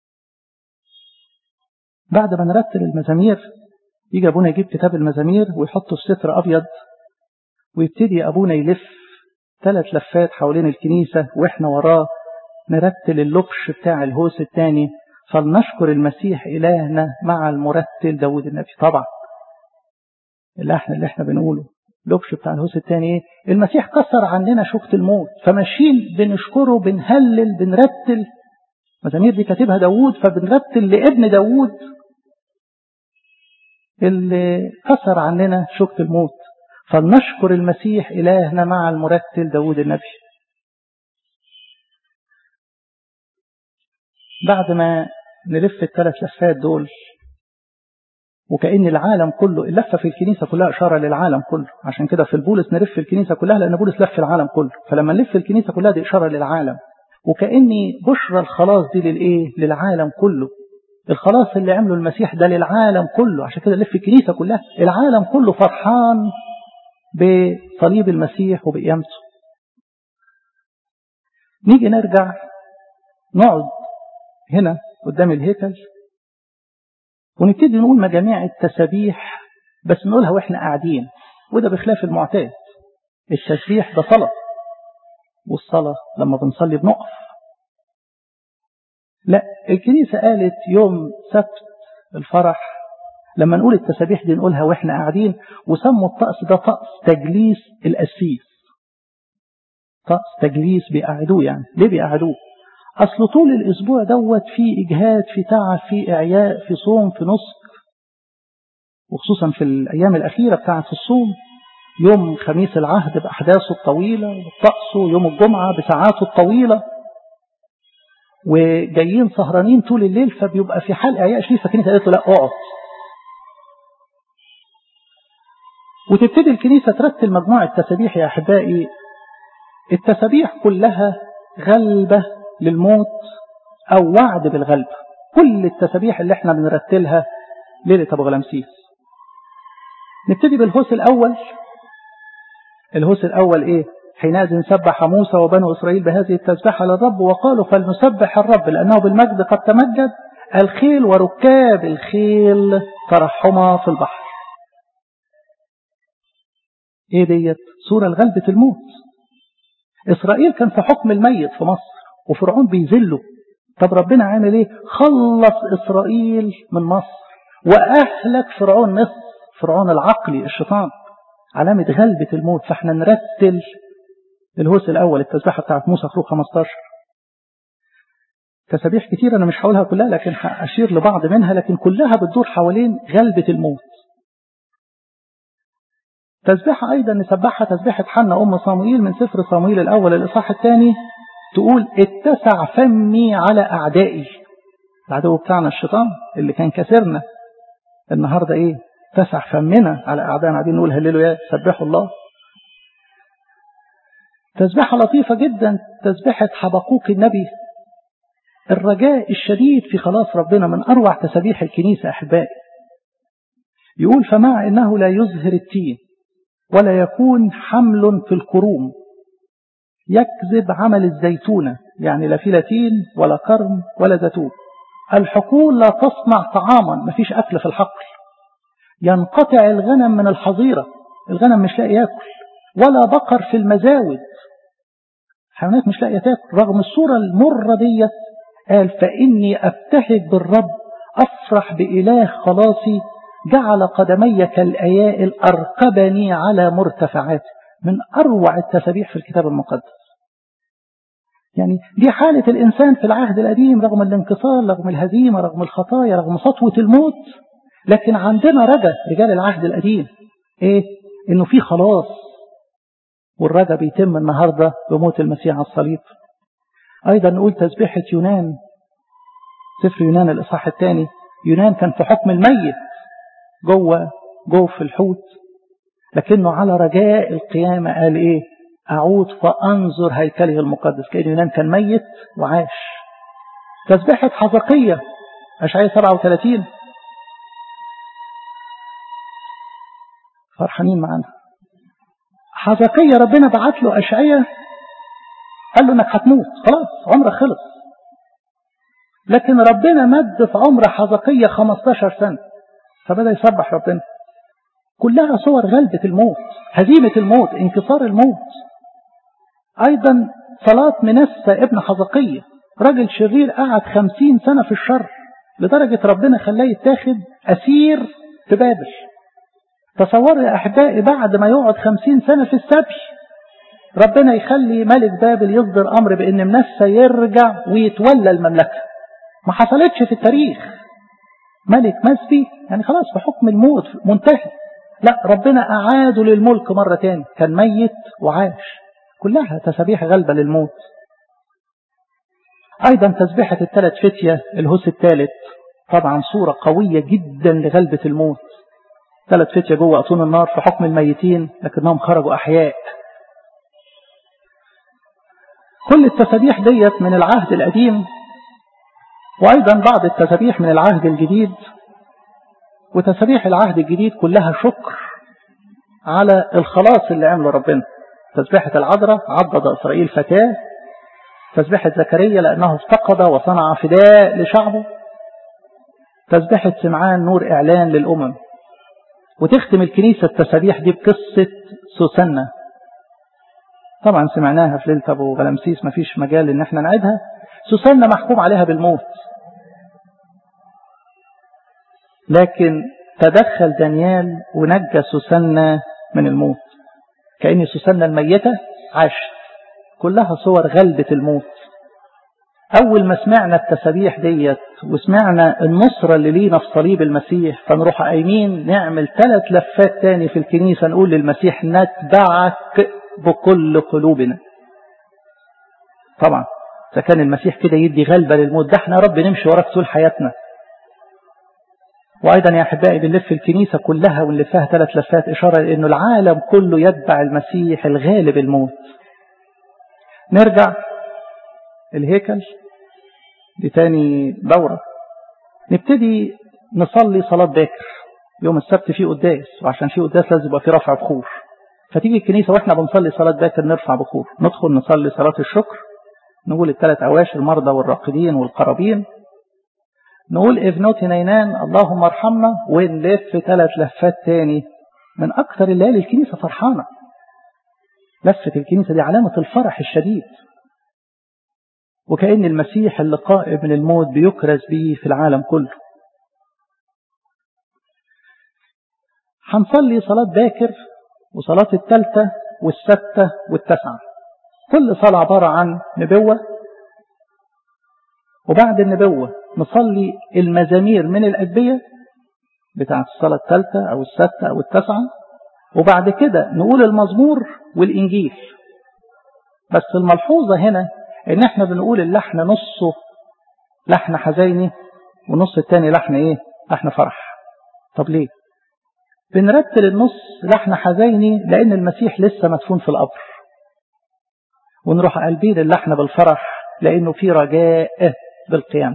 بعد ما نرتل المزامير يجي أبونا يجيب كتاب المزامير ويحطه في ستر أبيض ويبتدي أبونا يلف ثلاث لفات حوالين الكنيسة وإحنا وراه نرتل اللبش بتاع الهوس الثاني فلنشكر المسيح إلهنا مع المرتل داود النبي طبعا اللحن اللي احنا بنقوله لبش بتاع الهوس الثاني ايه المسيح كسر عننا شوكة الموت فماشيين بنشكره بنهلل بنرتل مزامير دي كاتبها داود فبنرتل لابن داود اللي كسر عننا شوكة الموت فلنشكر المسيح إلهنا مع المرتل داود النبي بعد ما نلف الثلاث لفات دول وكأن العالم كله اللفة في الكنيسة كلها إشارة للعالم كله عشان كده في البولس نلف الكنيسة كلها لأن بولس لف العالم كله فلما نلف الكنيسة كلها دي إشارة للعالم وكأني بشرى الخلاص دي للإيه للعالم كله الخلاص اللي عمله المسيح ده للعالم كله عشان كده نلف الكنيسة كلها العالم كله فرحان بصليب المسيح وبقيامته نيجي نرجع نقعد هنا قدام الهيكل ونبتدي نقول مجاميع التسابيح بس نقولها واحنا قاعدين وده بخلاف المعتاد التسبيح ده صلاة والصلاة لما بنصلي بنقف لا الكنيسة قالت يوم سبت الفرح لما نقول التسابيح دي نقولها واحنا قاعدين وسموا الطقس ده طقس تجليس القسيس طقس تجليس بيقعدوه يعني ليه بيقعدوه أصل طول الأسبوع دوت في إجهاد في تعب في إعياء في صوم في نسك وخصوصا في الأيام الأخيرة بتاعة الصوم يوم خميس العهد بأحداثه الطويلة وطقسه يوم الجمعة بساعاته الطويلة وجايين سهرانين طول الليل فبيبقى في حال إعياء شديد فالكنيسة قالت له لا اقعد وتبتدي الكنيسة ترتل مجموعة تسابيح يا أحبائي التسابيح كلها غلبة للموت أو وعد بالغلب كل التسابيح اللي احنا بنرتلها ليلة أبو غلامسيس نبتدي بالهوس الأول الهوس الأول إيه حينئذ سبح موسى وبنو إسرائيل بهذه التسبيحة للرب وقالوا فلنسبح الرب لأنه بالمجد قد تمجد الخيل وركاب الخيل ترحما في البحر ايه ديت صورة لغلبة الموت إسرائيل كان في حكم الميت في مصر وفرعون بيذله طب ربنا عامل ايه خلص إسرائيل من مصر وأهلك فرعون مصر فرعون العقلي الشيطان علامة غلبة الموت فاحنا نرتل الهوس الأول التسبيحة بتاعت موسى خروج 15 تسابيح كتير أنا مش هقولها كلها لكن هأشير لبعض منها لكن كلها بتدور حوالين غلبة الموت تسبيحة أيضا نسبحها تسبيحة حنا أم صاموئيل من سفر صاموئيل الأول الإصحاح الثاني تقول اتسع فمي على أعدائي العدو بتاعنا الشيطان اللي كان كسرنا النهاردة إيه اتسع فمنا على أعدائنا قاعدين نقول هللوا يا سبحوا الله تسبيحة لطيفة جدا تسبيحة حبقوك النبي الرجاء الشديد في خلاص ربنا من أروع تسابيح الكنيسة أحبائي يقول فمع إنه لا يزهر التين ولا يكون حمل في الكروم يكذب عمل الزيتونة يعني لا في لا تين ولا كرم ولا زيتون الحقول لا تصنع طعاما ما فيش أكل في الحقل ينقطع الغنم من الحظيرة الغنم مش لاقي ياكل ولا بقر في المزاود حيوانات مش لاقيه تاكل رغم الصورة المرة ديت قال فإني أبتهج بالرب أفرح بإله خلاصي جعل قدمي كالأيائل أرقبني على مرتفعات من أروع التسابيح في الكتاب المقدس يعني دي حالة الإنسان في العهد القديم رغم الانكسار رغم الهزيمة رغم الخطايا رغم سطوة الموت لكن عندنا رجا رجال العهد القديم إيه؟ إنه في خلاص والرجا بيتم النهاردة بموت المسيح على الصليب أيضا نقول تسبيحة يونان سفر يونان الإصحاح الثاني يونان كان في حكم الميت جوه جوه في الحوت لكنه على رجاء القيامة قال إيه أعود فأنظر هيكله المقدس كأن يونان كان ميت وعاش تسبيحة حزقية أشعية 37 فرحانين معانا حزقية ربنا بعت له أشعية قال له انك هتموت خلاص عمرك خلص لكن ربنا مد في عمر حزقية 15 سنة فبدأ يسبح ربنا كلها صور غلبة الموت هزيمة الموت انكسار الموت أيضا صلاة منسى ابن حزقية راجل شرير قعد خمسين سنة في الشر لدرجة ربنا خلاه يتاخد أسير في بابل تصوروا يا أحبائي بعد ما يقعد خمسين سنة في السبي ربنا يخلي ملك بابل يصدر أمر بأن منسى يرجع ويتولى المملكة ما حصلتش في التاريخ ملك مسبي يعني خلاص بحكم الموت منتهي لا ربنا أعاده للملك مرة تاني كان ميت وعاش كلها تسابيح غلبة للموت أيضا تسبيحة الثلاث فتية الهوس الثالث طبعا صورة قوية جدا لغلبة الموت ثلاث فتية جوه أطون النار في حكم الميتين لكنهم خرجوا أحياء كل التسابيح ديت من العهد القديم وأيضا بعض التسابيح من العهد الجديد وتسابيح العهد الجديد كلها شكر على الخلاص اللي عمله ربنا تسبيحة العذراء عضد إسرائيل فتاة تسبيحة زكريا لأنه افتقد وصنع فداء لشعبه تسبيحة سمعان نور إعلان للأمم وتختم الكنيسة التسابيح دي بقصة سوسنة طبعا سمعناها في ليلة أبو غلمسيس مفيش مجال إن احنا نعيدها سوسنة محكوم عليها بالموت لكن تدخل دانيال ونجى سوسنة من الموت كأن سوسنة الميتة عاشت كلها صور غلبة الموت أول ما سمعنا التسابيح ديت وسمعنا النصرة اللي لينا في صليب المسيح فنروح قايمين نعمل ثلاث لفات تاني في الكنيسة نقول للمسيح نتبعك بكل قلوبنا طبعا إذا كان المسيح كده يدي غلبة للموت ده احنا يا رب نمشي وراك طول حياتنا وأيضا يا أحبائي بنلف الكنيسة كلها ونلفها ثلاث لفات إشارة لأنه العالم كله يتبع المسيح الغالب الموت نرجع الهيكل دي تاني دورة نبتدي نصلي صلاة باكر يوم السبت فيه قداس وعشان فيه قداس لازم يبقى فيه رفع بخور فتيجي الكنيسة واحنا بنصلي صلاة باكر نرفع بخور ندخل نصلي صلاة الشكر نقول الثلاث أواشي المرضى والراقدين والقرابين نقول ابنوتي نينان اللهم ارحمنا ونلف ثلاث لفات تاني من أكثر الليالي الكنيسة فرحانة لفة الكنيسة دي علامة الفرح الشديد وكأن المسيح اللي قائم من الموت بيكرز به في العالم كله هنصلي صلاة باكر وصلاة الثالثة والستة والتسعة كل صلاة عبارة عن نبوة وبعد النبوة نصلي المزامير من الأدبية بتاعة الصلاة الثالثة أو الستة أو التسعة وبعد كده نقول المزمور والإنجيل بس الملحوظة هنا إن إحنا بنقول اللحن نصه لحن حزيني ونص التاني لحن إيه؟ لحن فرح طب ليه؟ بنرتل النص لحن حزيني لأن المسيح لسه مدفون في القبر ونروح قلبين اللحن بالفرح لأنه في رجاء بالقيام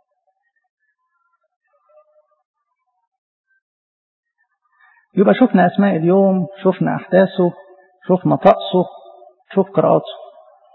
يبقى شفنا أسماء اليوم شفنا أحداثه شفنا طقسه شوف قراءاته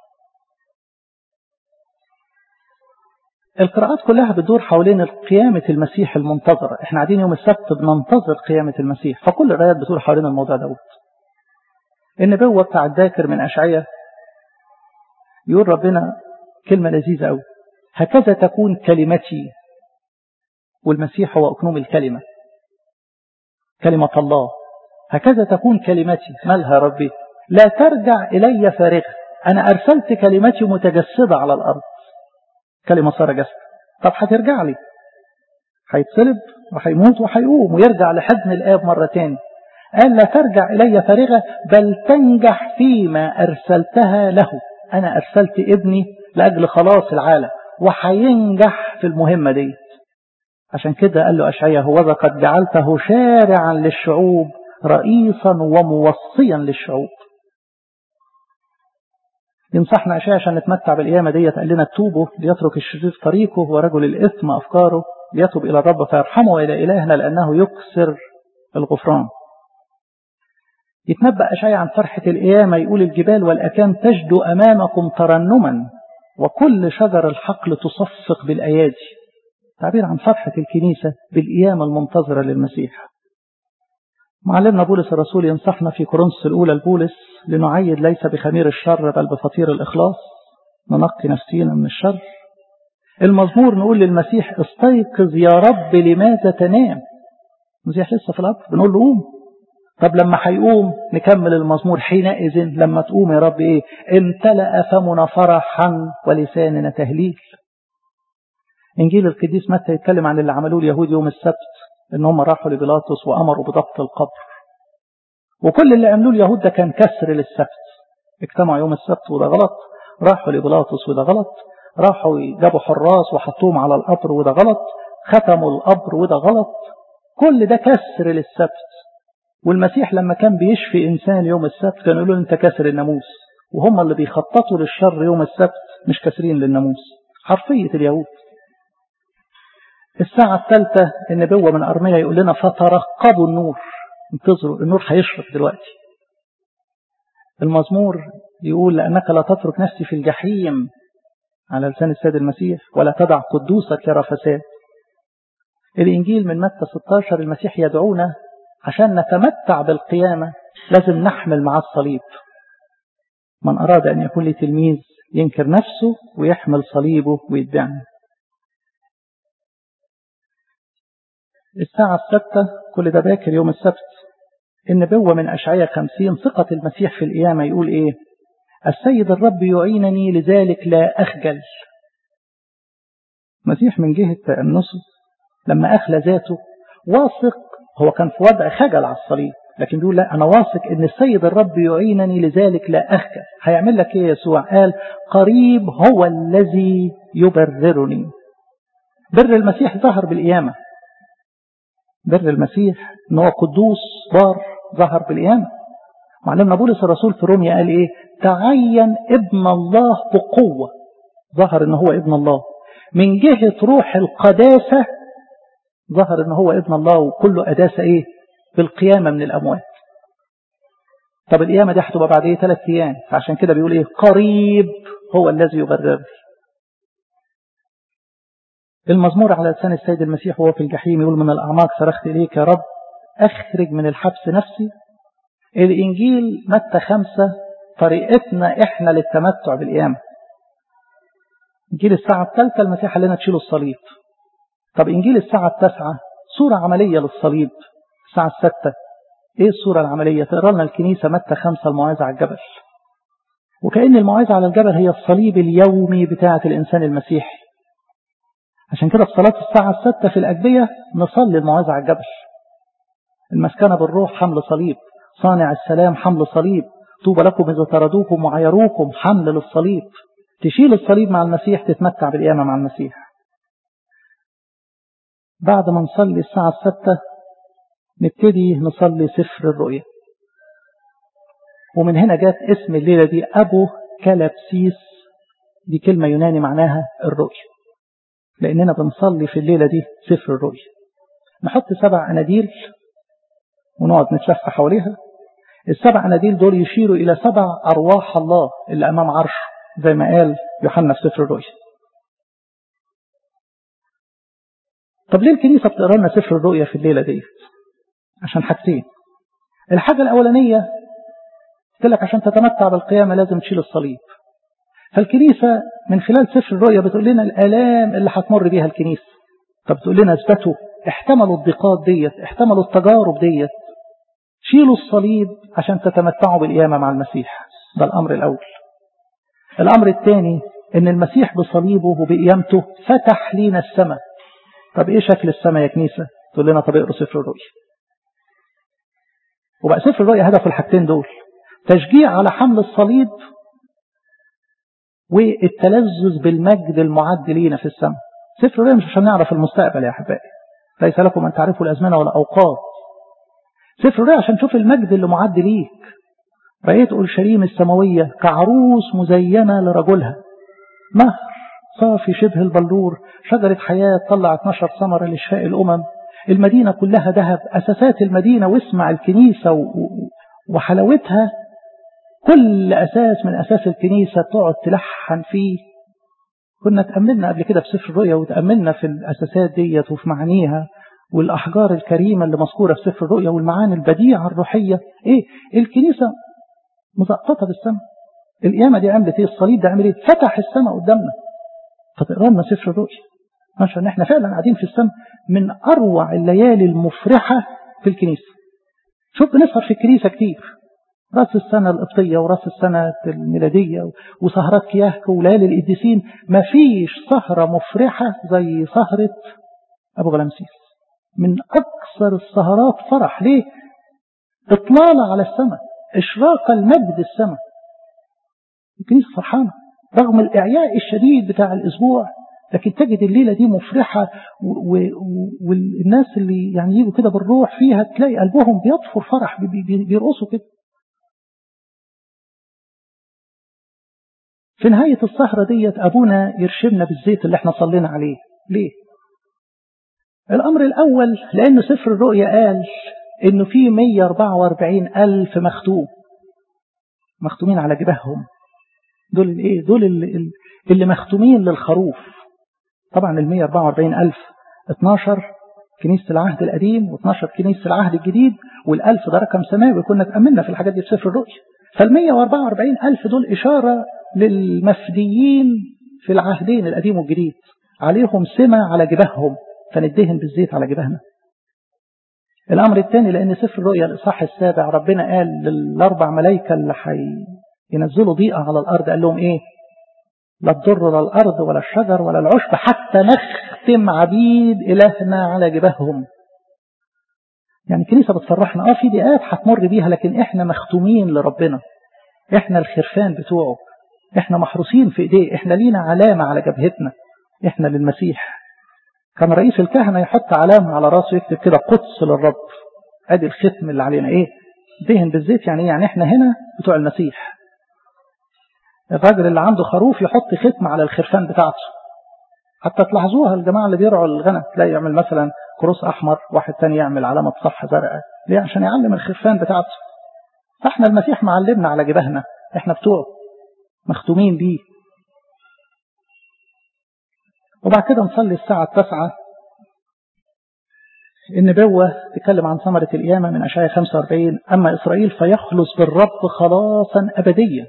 القراءات كلها بتدور حوالين قيامة المسيح المنتظرة احنا قاعدين يوم السبت بننتظر قيامة المسيح فكل الآيات بتدور حوالين الموضوع دوت النبوة بتاع الذاكر من أشعية يقول ربنا كلمة لذيذة أوي هكذا تكون كلمتي والمسيح هو أكنوم الكلمة كلمة الله هكذا تكون كلمتي مالها يا ربي لا ترجع إلي فارغة أنا أرسلت كلمتي متجسدة على الأرض كلمة صار جسد طب هترجع لي هيتصلب وهيموت وهيقوم ويرجع لحضن الآب مرة تاني قال لا ترجع إلي فارغة بل تنجح فيما أرسلتها له أنا أرسلت ابني لأجل خلاص العالم وحينجح في المهمة دي عشان كده قال له أشعيا هو قد جعلته شارعا للشعوب رئيسا وموصيا للشعوب ينصحنا أشياء عشان نتمتع بالقيامة ديت قال لنا توبوا ليترك الشرير طريقه ورجل الإثم أفكاره ليتوب إلى الرب فيرحمه وإلى إلهنا لأنه يكسر الغفران يتنبأ أشعيا عن فرحة القيامة يقول الجبال والأكام تجدو أمامكم ترنما وكل شجر الحقل تصفق بالأيادي تعبير عن فرحة الكنيسة بالقيامة المنتظرة للمسيح معلمنا بولس الرسول ينصحنا في كورنثوس الأولى لبولس لنعيد ليس بخمير الشر بل بفطير الإخلاص ننقي نفسينا من الشر المزمور نقول للمسيح استيقظ يا رب لماذا تنام المسيح لسه في الأرض بنقول له قوم طب لما هيقوم نكمل المزمور حينئذ لما تقوم يا رب ايه امتلأ فمنا فرحا ولساننا تهليل انجيل القديس متى يتكلم عن اللي عملوه اليهود يوم السبت ان هم راحوا لبيلاطس وامروا بضبط القبر وكل اللي عملوه اليهود ده كان كسر للسبت اجتمعوا يوم السبت وده غلط راحوا لبيلاطس وده غلط راحوا جابوا حراس وحطوهم على القبر وده غلط ختموا القبر وده غلط كل ده كسر للسبت والمسيح لما كان بيشفي إنسان يوم السبت كانوا يقولوا أنت كسر الناموس وهم اللي بيخططوا للشر يوم السبت مش كاسرين للناموس حرفية اليهود الساعة الثالثة النبوة من أرمية يقول لنا فترقبوا النور انتظروا النور هيشرق دلوقتي المزمور يقول لأنك لا تترك نفسي في الجحيم على لسان السيد المسيح ولا تدع قدوسك يرى فساد الإنجيل من متى 16 المسيح يدعونا عشان نتمتع بالقيامة لازم نحمل معاه الصليب من أراد أن يكون لي تلميذ ينكر نفسه ويحمل صليبه ويتبعني الساعة الستة كل ده باكر يوم السبت النبوة من أشعية خمسين ثقة المسيح في القيامة يقول إيه السيد الرب يعينني لذلك لا أخجل المسيح من جهة تأنسه لما أخلى ذاته واثق هو كان في وضع خجل على الصليب لكن بيقول لا أنا واثق إن السيد الرب يعينني لذلك لا أخجل هيعمل لك إيه يسوع قال قريب هو الذي يبررني بر المسيح ظهر بالقيامة بر المسيح ان هو قدوس بار ظهر بالقيامة معلمنا بولس الرسول في روميا قال ايه تعين ابن الله بقوة ظهر ان هو ابن الله من جهة روح القداسة ظهر ان هو ابن الله وكله قداسة ايه بالقيامة من الاموات طب القيامة دي هتبقى بعد ايه ثلاث ايام فعشان كده بيقول ايه قريب هو الذي يبررني المزمور على لسان السيد المسيح وهو في الجحيم يقول من الأعماق صرخت إليك يا رب أخرج من الحبس نفسي الإنجيل متى خمسة طريقتنا إحنا للتمتع بالقيامة إنجيل الساعة الثالثة المسيح قال لنا تشيلوا الصليب طب إنجيل الساعة التاسعة صورة عملية للصليب الساعة الستة إيه الصورة العملية تقرأ لنا الكنيسة متى خمسة الموعظة على الجبل وكأن الموعظة على الجبل هي الصليب اليومي بتاعة الإنسان المسيحي عشان كده في صلاة الساعة الستة في الأجبية نصلي الموعظة على الجبل المسكنة بالروح حمل صليب صانع السلام حمل صليب طوبى لكم إذا طردوكم وعيروكم حمل للصليب تشيل الصليب مع المسيح تتمتع بالقيامة مع المسيح بعد ما نصلي الساعة الستة نبتدي نصلي سفر الرؤيا ومن هنا جات اسم الليلة دي أبو كالبسيس دي كلمة يوناني معناها الرؤيا لأننا بنصلي في الليلة دي سفر الرؤيا نحط سبع أناديل ونقعد نتلف حواليها السبع أناديل دول يشيروا إلى سبع أرواح الله اللي أمام عرش زي ما قال يوحنا في سفر الرؤيا طب ليه الكنيسة بتقرا لنا سفر الرؤيا في الليلة دي عشان حاجتين الحاجة الأولانية قلت لك عشان تتمتع بالقيامة لازم تشيل الصليب فالكنيسة من خلال سفر الرؤيا بتقول لنا الآلام اللي هتمر بيها الكنيسة طب بتقول لنا اثبتوا احتملوا الضيقات ديت احتملوا التجارب ديت شيلوا الصليب عشان تتمتعوا بالقيامة مع المسيح ده الأمر الأول الأمر الثاني ان المسيح بصليبه وبقيامته فتح لينا السماء طب ايه شكل السماء يا كنيسة تقول لنا طب اقروا سفر الرؤيا وبقى سفر الرؤيا هدف الحاجتين دول تشجيع على حمل الصليب والتلذذ بالمجد المعد لينا في السماء سفر الرؤيا مش عشان نعرف المستقبل يا أحبائي ليس لكم أن تعرفوا الأزمنة ولا أوقات سفر الرؤيا عشان تشوف المجد اللي معد ليك رأيت أورشليم السماوية كعروس مزينة لرجلها مهر صافي شبه البلور شجرة حياة طلع 12 ثمرة لشفاء الأمم المدينة كلها ذهب أساسات المدينة واسمع الكنيسة وحلاوتها كل أساس من أساس الكنيسة تقعد تلحن فيه كنا تأملنا قبل كده في سفر الرؤيا وتأملنا في الأساسات ديت وفي معانيها والأحجار الكريمة اللي مذكورة في سفر الرؤيا والمعاني البديعة الروحية إيه الكنيسة مزقطة بالسماء القيامة دي عملت إيه الصليب ده عمل إيه فتح السماء قدامنا فتقرا لنا سفر الرؤيا عشان احنا فعلا قاعدين في السماء من أروع الليالي المفرحة في الكنيسة شوف بنسهر في الكنيسة كتير راس السنة القبطية وراس السنة الميلادية وسهرات كياهك وليالي القديسين مفيش سهرة مفرحة زي سهرة أبو غلامسيس من أكثر السهرات فرح ليه؟ إطلالة على السماء إشراق المجد السماء الكنيسة فرحانة رغم الإعياء الشديد بتاع الأسبوع لكن تجد الليلة دي مفرحة والناس اللي يعني يجوا كده بالروح فيها تلاقي قلبهم بيطفر فرح بيرقصوا كده في نهاية السهرة ديت أبونا يرشمنا بالزيت اللي احنا صلينا عليه ليه؟ الأمر الأول لأنه سفر الرؤيا قال إنه في 144 ألف مختوم مختومين على جبههم دول الايه دول اللي, اللي مختومين للخروف طبعا ال 144 ألف 12 كنيسة العهد القديم و12 كنيسة العهد الجديد والألف ده رقم سماوي كنا تأملنا في الحاجات دي في سفر الرؤيا فال 144 ألف دول إشارة للمفديين في العهدين القديم والجديد عليهم سمة على جبههم فندهن بالزيت على جبهنا الأمر الثاني لأن سفر الرؤيا الإصحاح السابع ربنا قال للأربع ملائكة اللي حي ينزلوا ضيقة على الأرض قال لهم إيه لا تضر ولا الأرض ولا الشجر ولا العشب حتى نختم عبيد إلهنا على جبههم يعني الكنيسة بتفرحنا اه في ضيقات هتمر بيها لكن احنا مختومين لربنا احنا الخرفان بتوعه احنا محروسين في ايديه احنا لينا علامة على جبهتنا احنا للمسيح كان رئيس الكهنة يحط علامة على راسه يكتب كده قدس للرب ادي الختم اللي علينا ايه دهن بالزيت يعني يعني احنا هنا بتوع المسيح الراجل اللي عنده خروف يحط ختم على الخرفان بتاعته حتى تلاحظوها الجماعة اللي بيرعوا الغنم تلاقي يعمل مثلا كروس أحمر واحد تاني يعمل علامة صح زرقاء ليه عشان يعلم الخرفان بتاعته فاحنا المسيح معلمنا على جبهنا احنا بتوعه مختومين بيه وبعد كده نصلي الساعة التاسعة النبوة تتكلم عن ثمرة القيامة من أشعياء 45 أما إسرائيل فيخلص بالرب خلاصا أبديا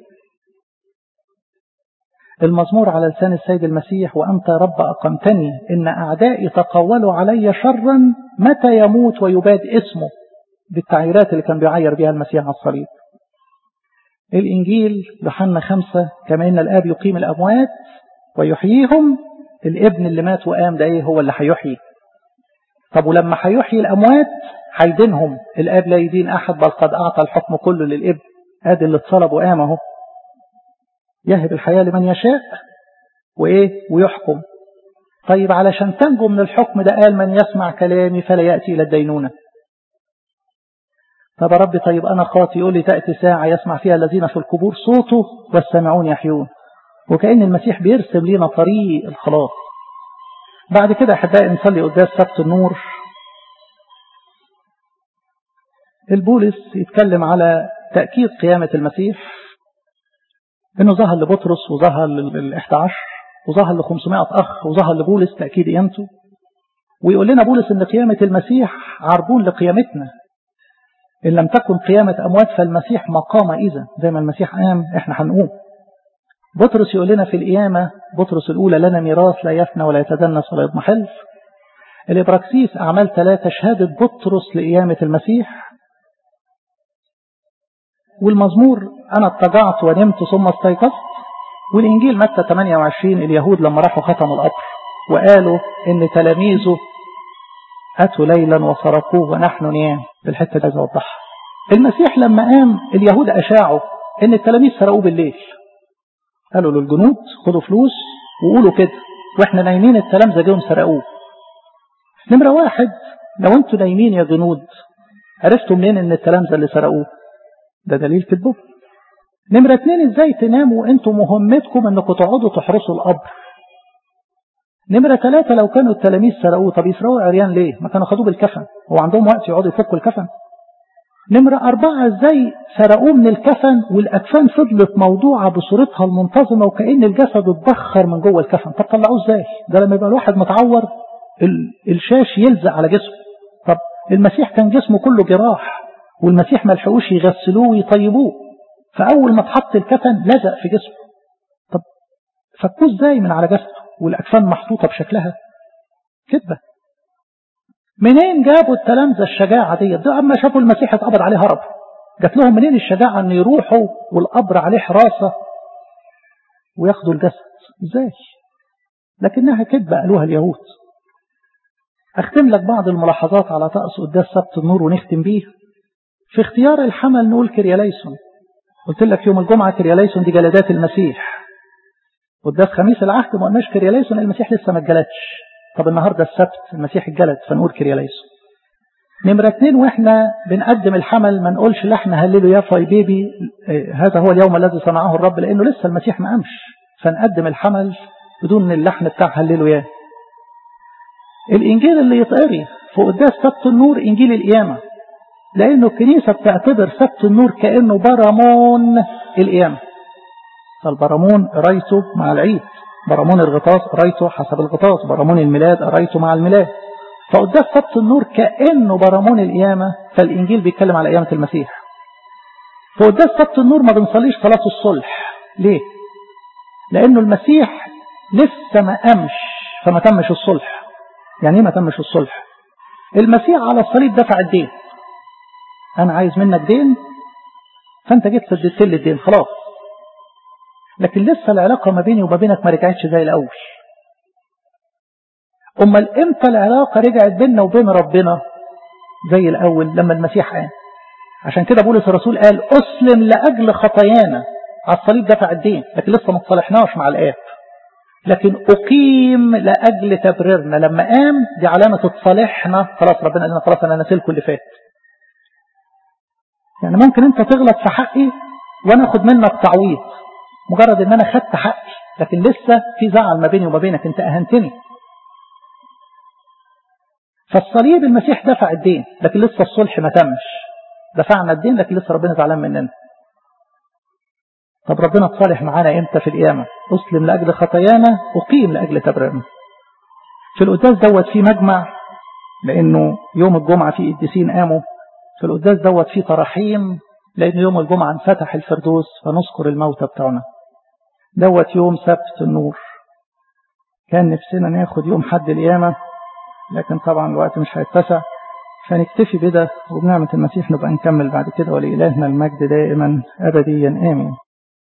المزمور على لسان السيد المسيح وأنت رب أقمتني إن أعدائي تقولوا علي شرا متى يموت ويباد اسمه بالتعييرات اللي كان بيعير بها المسيح على الصليب الإنجيل يوحنا خمسة كما إن الآب يقيم الأموات ويحييهم الابن اللي مات وقام ده إيه هو اللي هيحيي طب ولما هيحيي الأموات هيدينهم الآب لا يدين أحد بل قد أعطى الحكم كله للابن آدي اللي اتصلب وقام اهو يهب الحياة لمن يشاء وإيه ويحكم طيب علشان تنجو من الحكم ده قال من يسمع كلامي فلا يأتي إلى الدينونة طب يا رب طيب أنا خاطي يقول لي تأتي ساعة يسمع فيها الذين في القبور صوته والسامعون يحيون وكأن المسيح بيرسم لنا طريق الخلاص بعد كده أحبائي نصلي قداس سبت النور البولس يتكلم على تأكيد قيامة المسيح انه ظهر لبطرس وظهر لل 11 وظهر ل 500 اخ وظهر لبولس تاكيد قيامته ويقول لنا بولس ان قيامه المسيح عربون لقيامتنا ان لم تكن قيامه اموات فالمسيح مقام اذا زي ما المسيح قام احنا هنقوم بطرس يقول لنا في القيامه بطرس الاولى لنا ميراث لا يفنى ولا يتدنس ولا يضمحل الابراكسيس اعمال ثلاثه شهاده بطرس لقيامه المسيح والمزمور أنا اضطجعت ونمت ثم استيقظت والإنجيل متى 28 اليهود لما راحوا ختموا القبر وقالوا إن تلاميذه أتوا ليلا وسرقوه ونحن نيام في الحتة دي أوضحها المسيح لما قام اليهود أشاعوا إن التلاميذ سرقوه بالليل قالوا للجنود خدوا فلوس وقولوا كده واحنا نايمين التلامذة جيهم سرقوه نمرة واحد لو انتوا نايمين يا جنود عرفتوا منين ان التلامذة اللي سرقوه ده دليل كذبه نمرة اتنين ازاي تناموا انتوا مهمتكم انكم تقعدوا تحرسوا القبر نمرة ثلاثة لو كانوا التلاميذ سرقوه طب يسرقوا عريان ليه ما كانوا خدوه بالكفن هو عندهم وقت يقعدوا يفكوا الكفن نمرة أربعة ازاي سرقوه من الكفن والأكفان فضلت موضوعة بصورتها المنتظمة وكأن الجسد اتبخر من جوه الكفن طب طلعوه ازاي ده لما يبقى الواحد متعور الشاش يلزق على جسمه طب المسيح كان جسمه كله جراح والمسيح ما لحقوش يغسلوه ويطيبوه فأول ما اتحط الكفن لزق في جسمه طب فكوه ازاي من على جسده والأكفان محطوطة بشكلها كذبة منين جابوا التلامذة الشجاعة دي ده أما شافوا المسيح اتقبض عليه هرب جات لهم منين الشجاعة أن يروحوا والقبر عليه حراسة وياخدوا الجسد ازاي لكنها كذبة قالوها اليهود أختم لك بعض الملاحظات على طقس قداس سبت النور ونختم بيه في اختيار الحمل نقول كرياليسون قلت لك يوم الجمعة كرياليسون دي جلدات المسيح قداس خميس العهد ما قلناش كرياليسون المسيح لسه ما اتجلدش طب النهارده السبت المسيح اتجلد فنقول كرياليسون نمرة اتنين واحنا بنقدم الحمل ما نقولش لحن هللوا يا فاي بيبي هذا هو اليوم الذي صنعه الرب لانه لسه المسيح ما قامش فنقدم الحمل بدون اللحن بتاع هللوا يا الانجيل اللي يتقري في قداس سبت النور انجيل القيامه لانه الكنيسه بتعتبر سبت النور كانه برمون القيامه فالبرمون قرايته مع العيد برمون الغطاس قرايته حسب الغطاس برمون الميلاد قرايته مع الميلاد فقداس سبت النور كانه برمون القيامه فالانجيل بيتكلم على قيامه المسيح فقداس سبت النور ما بنصليش صلاه الصلح ليه لانه المسيح لسه ما قامش فما تمش الصلح يعني ايه ما تمش الصلح المسيح على الصليب دفع الدين انا عايز منك دين فانت جيت سددت لي الدين خلاص لكن لسه العلاقة ما بيني وما بينك ما رجعتش زي الأول أمال إمتى العلاقة رجعت بيننا وبين ربنا زي الأول لما المسيح قام عشان كده بولس الرسول قال أسلم لأجل خطايانا على الصليب دفع الدين لكن لسه ما تصالحناش مع الآب لكن أقيم لأجل تبريرنا لما قام دي علامة اتصالحنا خلاص ربنا قال لنا خلاص أنا نسيلكم اللي فات يعني ممكن أنت تغلط في حقي وأنا أخد منك تعويض مجرد ان انا خدت حقي لكن لسه في زعل ما بيني وما بينك انت اهنتني فالصليب المسيح دفع الدين لكن لسه الصلح ما تمش دفعنا الدين لكن لسه ربنا زعلان مننا طب ربنا تصالح معانا امتى في القيامة اسلم لاجل خطايانا اقيم لاجل تبريرنا في القداس دوت في مجمع لانه يوم الجمعة في قديسين قاموا في القداس دوت في تراحيم لان يوم الجمعة انفتح الفردوس فنذكر الموتى بتاعنا دوت يوم سبت النور كان نفسنا ناخد يوم حد القيامة لكن طبعا الوقت مش هيتسع فنكتفي بده وبنعمة المسيح نبقى نكمل بعد كده ولإلهنا المجد دائما أبديا آمين